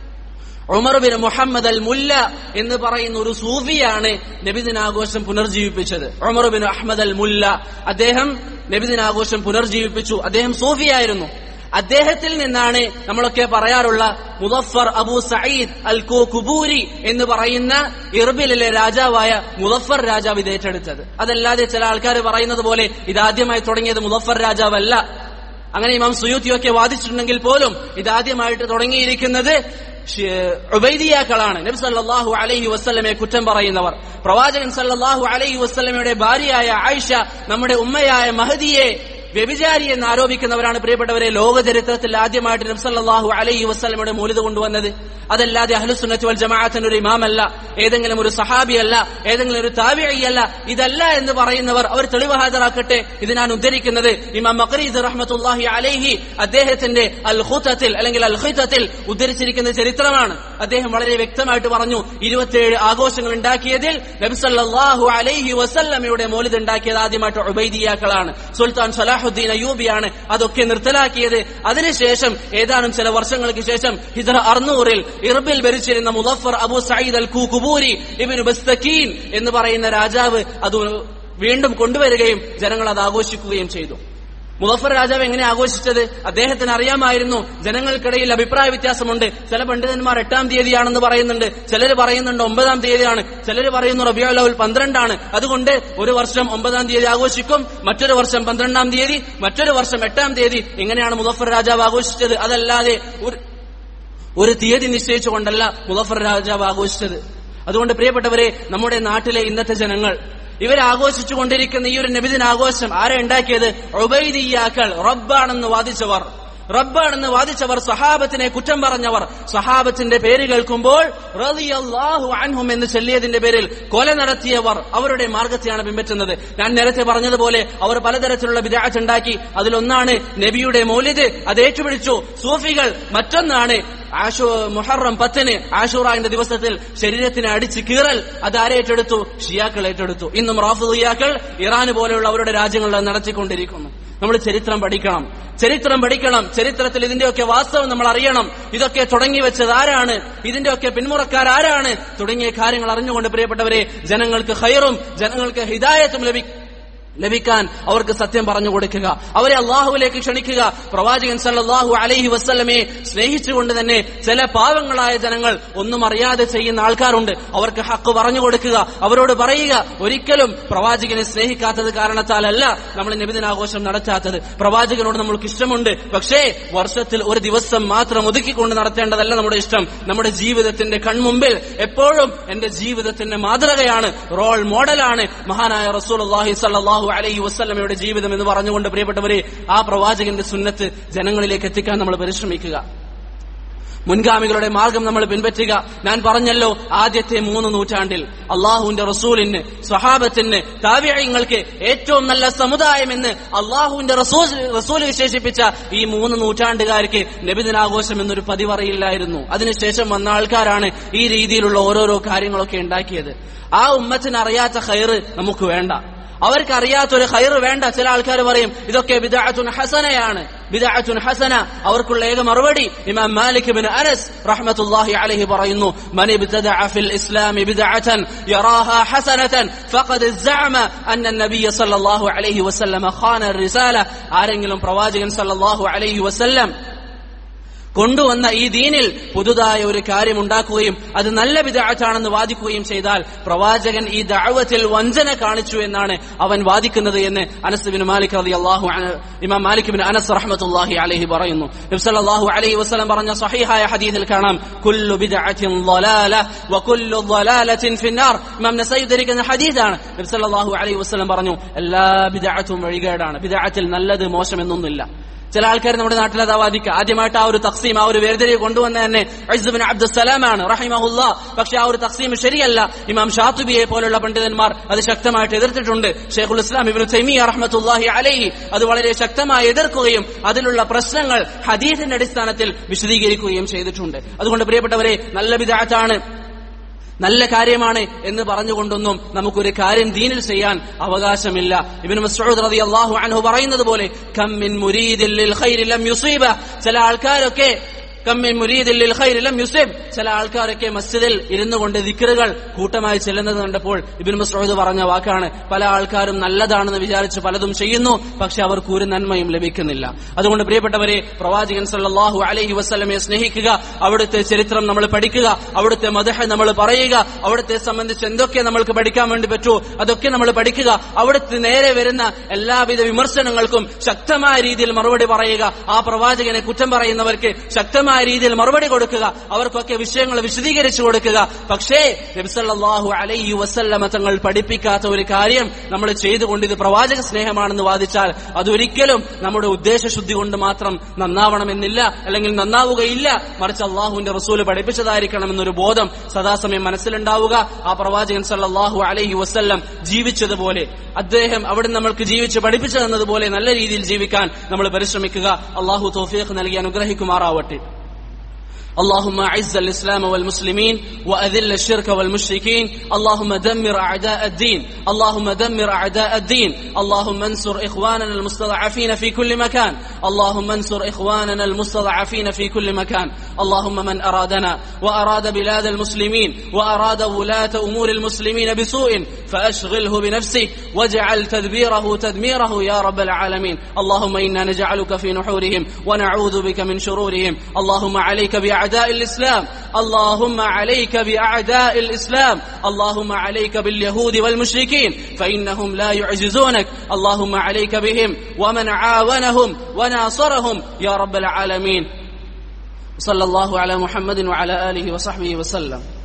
ഉമർ ബിൻ മുഹമ്മദ് അൽ മുല്ല എന്ന് പറയുന്ന ഒരു സൂഫിയാണ് നബിദിനാഘോഷം പുനർജീവിപ്പിച്ചത് Umar bin Ahmad al Mulla അദ്ദേഹം നബിദിനാഘോഷം പുനർജീവിപ്പിച്ചു അദ്ദേഹം സൂഫിയായിരുന്നു അദ്ദേഹത്തിൽ നിന്നാണ് നമ്മളൊക്കെ പറയാറുള്ള മുദഫർ അബു സയ്യിദ് അൽ കോ കുബൂരി എന്ന് പറയുന്ന ഇർബിലിലെ രാജാവായ മുദഫർ രാജാവ് ഇത് ഏറ്റെടുത്തത് അതല്ലാതെ ചില ആൾക്കാർ പറയുന്നത് പോലെ ഇതാദ്യമായി തുടങ്ങിയത് മുദഫർ രാജാവല്ല അങ്ങനെ ഇമാം സുയൂത്തിയൊക്കെ വാദിച്ചിട്ടുണ്ടെങ്കിൽ പോലും ഇതാദ്യമായിട്ട് തുടങ്ങിയിരിക്കുന്നത് ഉബൈദിയാക്കളാണ് നബി സല്ലല്ലാഹു അലൈഹി വസ്ലമെ കുറ്റം പറയുന്നവർ പ്രവാചകൻ സല്ലല്ലാഹു അലൈഹി വസ്ലമയുടെ ഭാര്യയായ ആയിഷ നമ്മുടെ ഉമ്മയായ മഹദിയെ വ്യഭിചാരി എന്ന് ആരോപിക്കുന്നവരാണ് പ്രിയപ്പെട്ടവരെ ലോക ചരിത്രത്തിൽ ആദ്യമായിട്ട് നബ്സല്ലാഹു അലൈഹി വസ്ലമയുടെ മൂലിത കൊണ്ടുവന്നത് അതല്ലാതെ അഹ്ലുസുന്നത്ത് വൽ ജമാഅത്തിന് ഒരു ഇമാമല്ല ഏതെങ്കിലും ഒരു സഹാബിയല്ല ഏതെങ്കിലും ഒരു താബിയല്ല ഇതല്ല എന്ന് പറയുന്നവർ അവർ തെളിവ് ഹാജരാക്കട്ടെ ഇത് ഞാൻ ഉദ്ധരിക്കുന്നത് ഇമാം മഖരീദ് റഹ്മത്തുല്ലാഹി അലൈഹി അദ്ദേഹത്തിന്റെ അൽ ഖുത്തത്തിൽ അല്ലെങ്കിൽ അൽ ഖിത്തത്തിൽ ഉദ്ധരിച്ചിരിക്കുന്ന ചരിത്രമാണ് അദ്ദേഹം വളരെ വ്യക്തമായിട്ട് പറഞ്ഞു ഇരുപത്തിയേഴ് ആഘോഷങ്ങൾ ഉണ്ടാക്കിയതിൽ നബിസല്ലാഹു അലൈഹി വസല്ലമയുടെ മോലിത് ഉണ്ടാക്കിയത് ആദ്യമായിട്ട് ഉബൈദിയാക്കളാണ് സുൽത്താൻ സലാഹുദ്ദീൻ അയ്യൂബിയാണ് അതൊക്കെ നിർത്തലാക്കിയത് അതിനുശേഷം ഏതാനും ചില വർഷങ്ങൾക്ക് ശേഷം ഹിജറ അറുന്നൂറിൽ ഇർബിൽ ഭരിച്ചിരുന്ന മുദഫർ അബു സയ്യിദ് അൽ കുബൂരി ഇബിന് ബസ്തക്കീൻ എന്ന് പറയുന്ന രാജാവ് അത് വീണ്ടും കൊണ്ടുവരികയും ജനങ്ങൾ അത് ആഘോഷിക്കുകയും ചെയ്തു മുദഫർ രാജാവ് എങ്ങനെ ആഘോഷിച്ചത് അദ്ദേഹത്തിന് അറിയാമായിരുന്നു ജനങ്ങൾക്കിടയിൽ അഭിപ്രായ വ്യത്യാസമുണ്ട് ചില പണ്ഡിതന്മാർ എട്ടാം തീയതിയാണെന്ന് പറയുന്നുണ്ട് ചിലർ പറയുന്നുണ്ട് ഒമ്പതാം തീയതിയാണ് ചിലർ പറയുന്നു റബിയുൽ പന്ത്രണ്ടാണ് അതുകൊണ്ട് ഒരു വർഷം ഒമ്പതാം തീയതി ആഘോഷിക്കും മറ്റൊരു വർഷം പന്ത്രണ്ടാം തീയതി മറ്റൊരു വർഷം എട്ടാം തീയതി ഇങ്ങനെയാണ് മുദഫർ രാജാവ് ആഘോഷിച്ചത് അതല്ലാതെ ഒരു തീയതി നിശ്ചയിച്ചുകൊണ്ടല്ല മുദഫർ രാജാവ് ആഘോഷിച്ചത് അതുകൊണ്ട് പ്രിയപ്പെട്ടവരെ നമ്മുടെ നാട്ടിലെ ഇന്നത്തെ ജനങ്ങൾ ഇവരാഘോഷിച്ചു കൊണ്ടിരിക്കുന്ന ഈ ഒരു നബിദിനാഘോഷം ആരെ ഉണ്ടാക്കിയത് ഒബൈദിയാക്കൾ റബ്ബാണെന്ന് വാദിച്ചവർ റബ്ബാണെന്ന് വാദിച്ചവർ സഹാബത്തിനെ കുറ്റം പറഞ്ഞവർ സഹാബത്തിന്റെ പേര് കേൾക്കുമ്പോൾ റളിയല്ലാഹു അൻഹും എന്ന് ചൊല്ലിയതിന്റെ പേരിൽ കൊല നടത്തിയവർ അവരുടെ മാർഗത്തെയാണ് പിൻപറ്റുന്നത് ഞാൻ നേരത്തെ പറഞ്ഞതുപോലെ അവർ പലതരത്തിലുള്ള വിദാറ്റ് ഉണ്ടാക്കി അതിലൊന്നാണ് നബിയുടെ മൗലിദ് അത് ഏറ്റുപിടിച്ചു സൂഫികൾ മറ്റൊന്നാണ് ആഷു മുഹറം പത്തിന് ആഷൂറാന്റെ ദിവസത്തിൽ ശരീരത്തിനെ അടിച്ച് കീറൽ അത് ആരേറ്റെടുത്തു ഷിയാക്കൾ ഏറ്റെടുത്തു ഇന്നും റാഫുദിയാക്കൾ ഇറാൻ പോലെയുള്ള അവരുടെ രാജ്യങ്ങളിൽ അത് നടത്തിക്കൊണ്ടിരിക്കുന്നു നമ്മൾ ചരിത്രം പഠിക്കണം ചരിത്രം പഠിക്കണം ചരിത്രത്തിൽ ഇതിന്റെയൊക്കെ വാസ്തവം നമ്മൾ അറിയണം ഇതൊക്കെ തുടങ്ങി വെച്ചത് ആരാണ് ഇതിന്റെയൊക്കെ പിന്മുറക്കാരാരാണ് തുടങ്ങിയ കാര്യങ്ങൾ അറിഞ്ഞുകൊണ്ട് പ്രിയപ്പെട്ടവരെ ജനങ്ങൾക്ക് ഹൈറും ജനങ്ങൾക്ക് ഹിദായത്തും ലഭിക്കും ലഭിക്കാൻ അവർക്ക് സത്യം പറഞ്ഞു കൊടുക്കുക അവരെ അള്ളാഹുവിലേക്ക് ക്ഷണിക്കുക പ്രവാചകൻ സല്ലല്ലാഹു അലൈഹി വസ്ലമയെ സ്നേഹിച്ചുകൊണ്ട് തന്നെ ചില പാവങ്ങളായ ജനങ്ങൾ ഒന്നും അറിയാതെ ചെയ്യുന്ന ആൾക്കാരുണ്ട് അവർക്ക് ഹക്ക് പറഞ്ഞു കൊടുക്കുക അവരോട് പറയുക ഒരിക്കലും പ്രവാചകനെ സ്നേഹിക്കാത്തത് കാരണത്താലല്ല നമ്മൾ നബിദിനാഘോഷം നടത്താത്തത് പ്രവാചകനോട് നമ്മൾക്ക് ഇഷ്ടമുണ്ട് പക്ഷേ വർഷത്തിൽ ഒരു ദിവസം മാത്രം ഒതുക്കിക്കൊണ്ട് നടത്തേണ്ടതല്ല നമ്മുടെ ഇഷ്ടം നമ്മുടെ ജീവിതത്തിന്റെ കൺമുമ്പിൽ എപ്പോഴും എന്റെ ജീവിതത്തിന്റെ മാതൃകയാണ് റോൾ മോഡലാണ് മഹാനായ റസൂൽ അള്ളാഹി സല്ലാഹു അലൈഹി വസ്ലമയുടെ ജീവിതം എന്ന് പറഞ്ഞുകൊണ്ട് പ്രിയപ്പെട്ടവരെ ആ പ്രവാചകന്റെ സുന്നത്ത് ജനങ്ങളിലേക്ക് എത്തിക്കാൻ നമ്മൾ പരിശ്രമിക്കുക മുൻഗാമികളുടെ മാർഗം നമ്മൾ പിൻപറ്റുക ഞാൻ പറഞ്ഞല്ലോ ആദ്യത്തെ മൂന്ന് നൂറ്റാണ്ടിൽ അള്ളാഹുവിന്റെ റസൂലിന് സ്വഹാബത്തിന് താവ്യങ്ങൾക്ക് ഏറ്റവും നല്ല സമുദായം എന്ന് അള്ളാഹുവിന്റെ റസൂൽ റസൂൽ വിശേഷിപ്പിച്ച ഈ മൂന്ന് നൂറ്റാണ്ടുകാർക്ക് നബിദിനാഘോഷം എന്നൊരു പതിവറിയില്ലായിരുന്നു അതിനുശേഷം വന്ന ആൾക്കാരാണ് ഈ രീതിയിലുള്ള ഓരോരോ കാര്യങ്ങളൊക്കെ ഉണ്ടാക്കിയത് ആ ഉമ്മത്തിന് അറിയാത്ത ഹൈറ് നമുക്ക് വേണ്ട അവർക്ക് അറിയാത്തൊരു ഹൈർ വേണ്ട ചില ആൾക്കാർ പറയും ഇതൊക്കെ ബിദഅത്തുൻ ഹസനയാണ് ബിദഅത്തുൻ ഹസന അവർക്കുള്ള ഏക മറുപടി ഇമാം മാലിക് ബിൻ അനസ് റഹ്മത്തുള്ളാഹി അലൈഹി പറയുന്നു മൻ ഇബ്തദഅ ഫിൽ ഇസ്ലാം ബിദഅതൻ യറാഹ ഹസനതൻ ഫഖദ് സഅമ അന്ന നബിയ സല്ലല്ലാഹു അലൈഹി വസല്ലം ഖാന റിസാല ആരെങ്കിലും പ്രവാചകൻ സല്ലല്ലാഹു അലൈഹി വസല്ലം കൊണ്ടുവന്ന ഈ ദീനിൽ പുതുതായ ഒരു കാര്യം ഉണ്ടാക്കുകയും അത് നല്ല വിദാറ്റാണെന്ന് വാദിക്കുകയും ചെയ്താൽ പ്രവാചകൻ ഈ ദഅവത്തിൽ വഞ്ചന കാണിച്ചു എന്നാണ് അവൻ വാദിക്കുന്നത് എന്ന് അനസ് ബിൻ മാലിക് റളി അള്ളാഹു ഇമാം മാലിക് ബിൻ അനസ് റഹ്മത്തുള്ളാഹി അലൈഹി പറയുന്നു നബ്സല്ലാഹു അലൈഹി വസല്ലം പറഞ്ഞ സഹീഹായ ഹദീസിൽ കാണാം കുല്ലു ബിദ്അത്തിൻ ളലാല വകുല്ലു ളലാലത്തിൻ ഫിന്നാർ ഇമാം നസഈ ധരിക്കുന്ന ഹദീസാണ് നബ്സല്ലാഹു അലൈഹി വസല്ലം പറഞ്ഞു എല്ലാ ബിദ്അത്തും വഴികേടാണ് ബിദ്അത്തിൽ നല്ലത് മോശം എന്നൊന്നുമില്ല ചില ആൾക്കാർ നമ്മുടെ നാട്ടിൽ അത് വാദിക്കുക ആദ്യമായിട്ട് ആ ഒരു തക്സീം ആ ഒരു വേർതിരിവ് കൊണ്ടുവന്ന തന്നെ അബ്ദുൽ അബ്ദുസലാമാണ് റഹിമഹുല്ല പക്ഷെ ആ ഒരു തക്സീം ശരിയല്ല ഇമാം ഷാത്തുബിയെ പോലുള്ള പണ്ഡിതന്മാർ അത് ശക്തമായിട്ട് എതിർത്തിട്ടുണ്ട് ഷെയ്ഖുൽ ഇസ്ലാം ഇബ്നു തൈമിയ റഹ്മത്തുല്ലാഹി അലൈഹി അത് വളരെ ശക്തമായി എതിർക്കുകയും അതിലുള്ള പ്രശ്നങ്ങൾ ഹദീസിന്റെ അടിസ്ഥാനത്തിൽ വിശദീകരിക്കുകയും ചെയ്തിട്ടുണ്ട് അതുകൊണ്ട് പ്രിയപ്പെട്ടവരെ നല്ല വിദാറ്റാണ് നല്ല കാര്യമാണ് എന്ന് പറഞ്ഞുകൊണ്ടൊന്നും നമുക്കൊരു കാര്യം ദീനിൽ ചെയ്യാൻ അവകാശമില്ല ഇബിന് മസ്ഊദ് റളിയല്ലാഹു അൻഹു പറയുന്നത് പോലെ കം മിൻ മുരീദിൻ ലിൽ ഖൈരി ലം യുസീബ ചില ആൾക്കാരൊക്കെ കമ്മിൻ മുരീദിൽ ലിൽ ഖൈരി ലം യുസീബ് ചില ആൾക്കാരൊക്കെ മസ്ജിദിൽ ഇരുന്നു കൊണ്ട് ദിക്റുകൾ കൂട്ടമായി ചെല്ലുന്നത് കണ്ടപ്പോൾ ഇബിൻ മസ്ഊദ് പറഞ്ഞ വാക്കാണ് പല ആൾക്കാരും നല്ലതാണെന്ന് വിചാരിച്ച് പലതും ചെയ്യുന്നു പക്ഷെ അവർക്ക് ഒരു നന്മയും ലഭിക്കുന്നില്ല അതുകൊണ്ട് പ്രിയപ്പെട്ടവരെ പ്രവാചകൻ സല്ലല്ലാഹു അലൈഹി വസല്ലമയെ സ്നേഹിക്കുക അവിടുത്തെ ചരിത്രം നമ്മൾ പഠിക്കുക അവിടുത്തെ മദഹ നമ്മൾ പറയുക അവിടുത്തെ സംബന്ധിച്ച് എന്തൊക്കെ നമ്മൾക്ക് പഠിക്കാൻ വേണ്ടി പറ്റുമോ അതൊക്കെ നമ്മൾ പഠിക്കുക അവിടുത്തെ നേരെ വരുന്ന എല്ലാവിധ വിമർശനങ്ങൾക്കും ശക്തമായ രീതിയിൽ മറുപടി പറയുക ആ പ്രവാചകനെ കുറ്റം പറയുന്നവർക്ക് ശക്തമായ രീതിയിൽ മറുപടി കൊടുക്കുക അവർക്കൊക്കെ വിഷയങ്ങൾ വിശദീകരിച്ചു കൊടുക്കുക പക്ഷേ നബിസല്ലാഹു അലൈഹി വസല്ലമ തങ്ങൾ പഠിപ്പിക്കാത്ത ഒരു കാര്യം നമ്മൾ ചെയ്തുകൊണ്ട് ഇത് പ്രവാചക സ്നേഹമാണെന്ന് വാദിച്ചാൽ അതൊരിക്കലും നമ്മുടെ ഉദ്ദേശശുദ്ധി കൊണ്ട് മാത്രം നന്നാവണമെന്നില്ല അല്ലെങ്കിൽ നന്നാവുകയില്ല മറിച്ച് അള്ളാഹുവിന്റെ റസൂല് പഠിപ്പിച്ചതായിരിക്കണം എന്നൊരു ബോധം സദാസമയം മനസ്സിലുണ്ടാവുക ആ പ്രവാചകൻ സല്ലല്ലാഹു അലൈഹി വസല്ലം ജീവിച്ചതുപോലെ അദ്ദേഹം അവിടെ നമ്മൾക്ക് ജീവിച്ച് പഠിപ്പിച്ചു തന്നതുപോലെ നല്ല രീതിയിൽ ജീവിക്കാൻ നമ്മൾ പരിശ്രമിക്കുക അള്ളാഹു തോഫീഖ് നൽകി അനുഗ്രഹിക്കുമാറാവട്ടെ اللهم اعز الاسلام والمسلمين واذل الشرك والمشركين اللهم دمر اعداء الدين اللهم دمر اعداء الدين اللهم انصر اخواننا المستضعفين في كل مكان اللهم انصر اخواننا المستضعفين في كل مكان اللهم من ارادنا واراد بلاد المسلمين واراد ولاه امور المسلمين بسوء فاشغله بنفسه واجعل تدبيره تدميره يا رب العالمين اللهم انا نجعلك في نحورهم ونعوذ بك من شرورهم اللهم عليك بأعداء الإسلام اللهم عليك بأعداء الإسلام اللهم عليك باليهود والمشركين فإنهم لا يعجزونك اللهم عليك بهم ومن عاونهم وناصرهم يا رب العالمين صلى الله على محمد وعلى آله وصحبه وسلم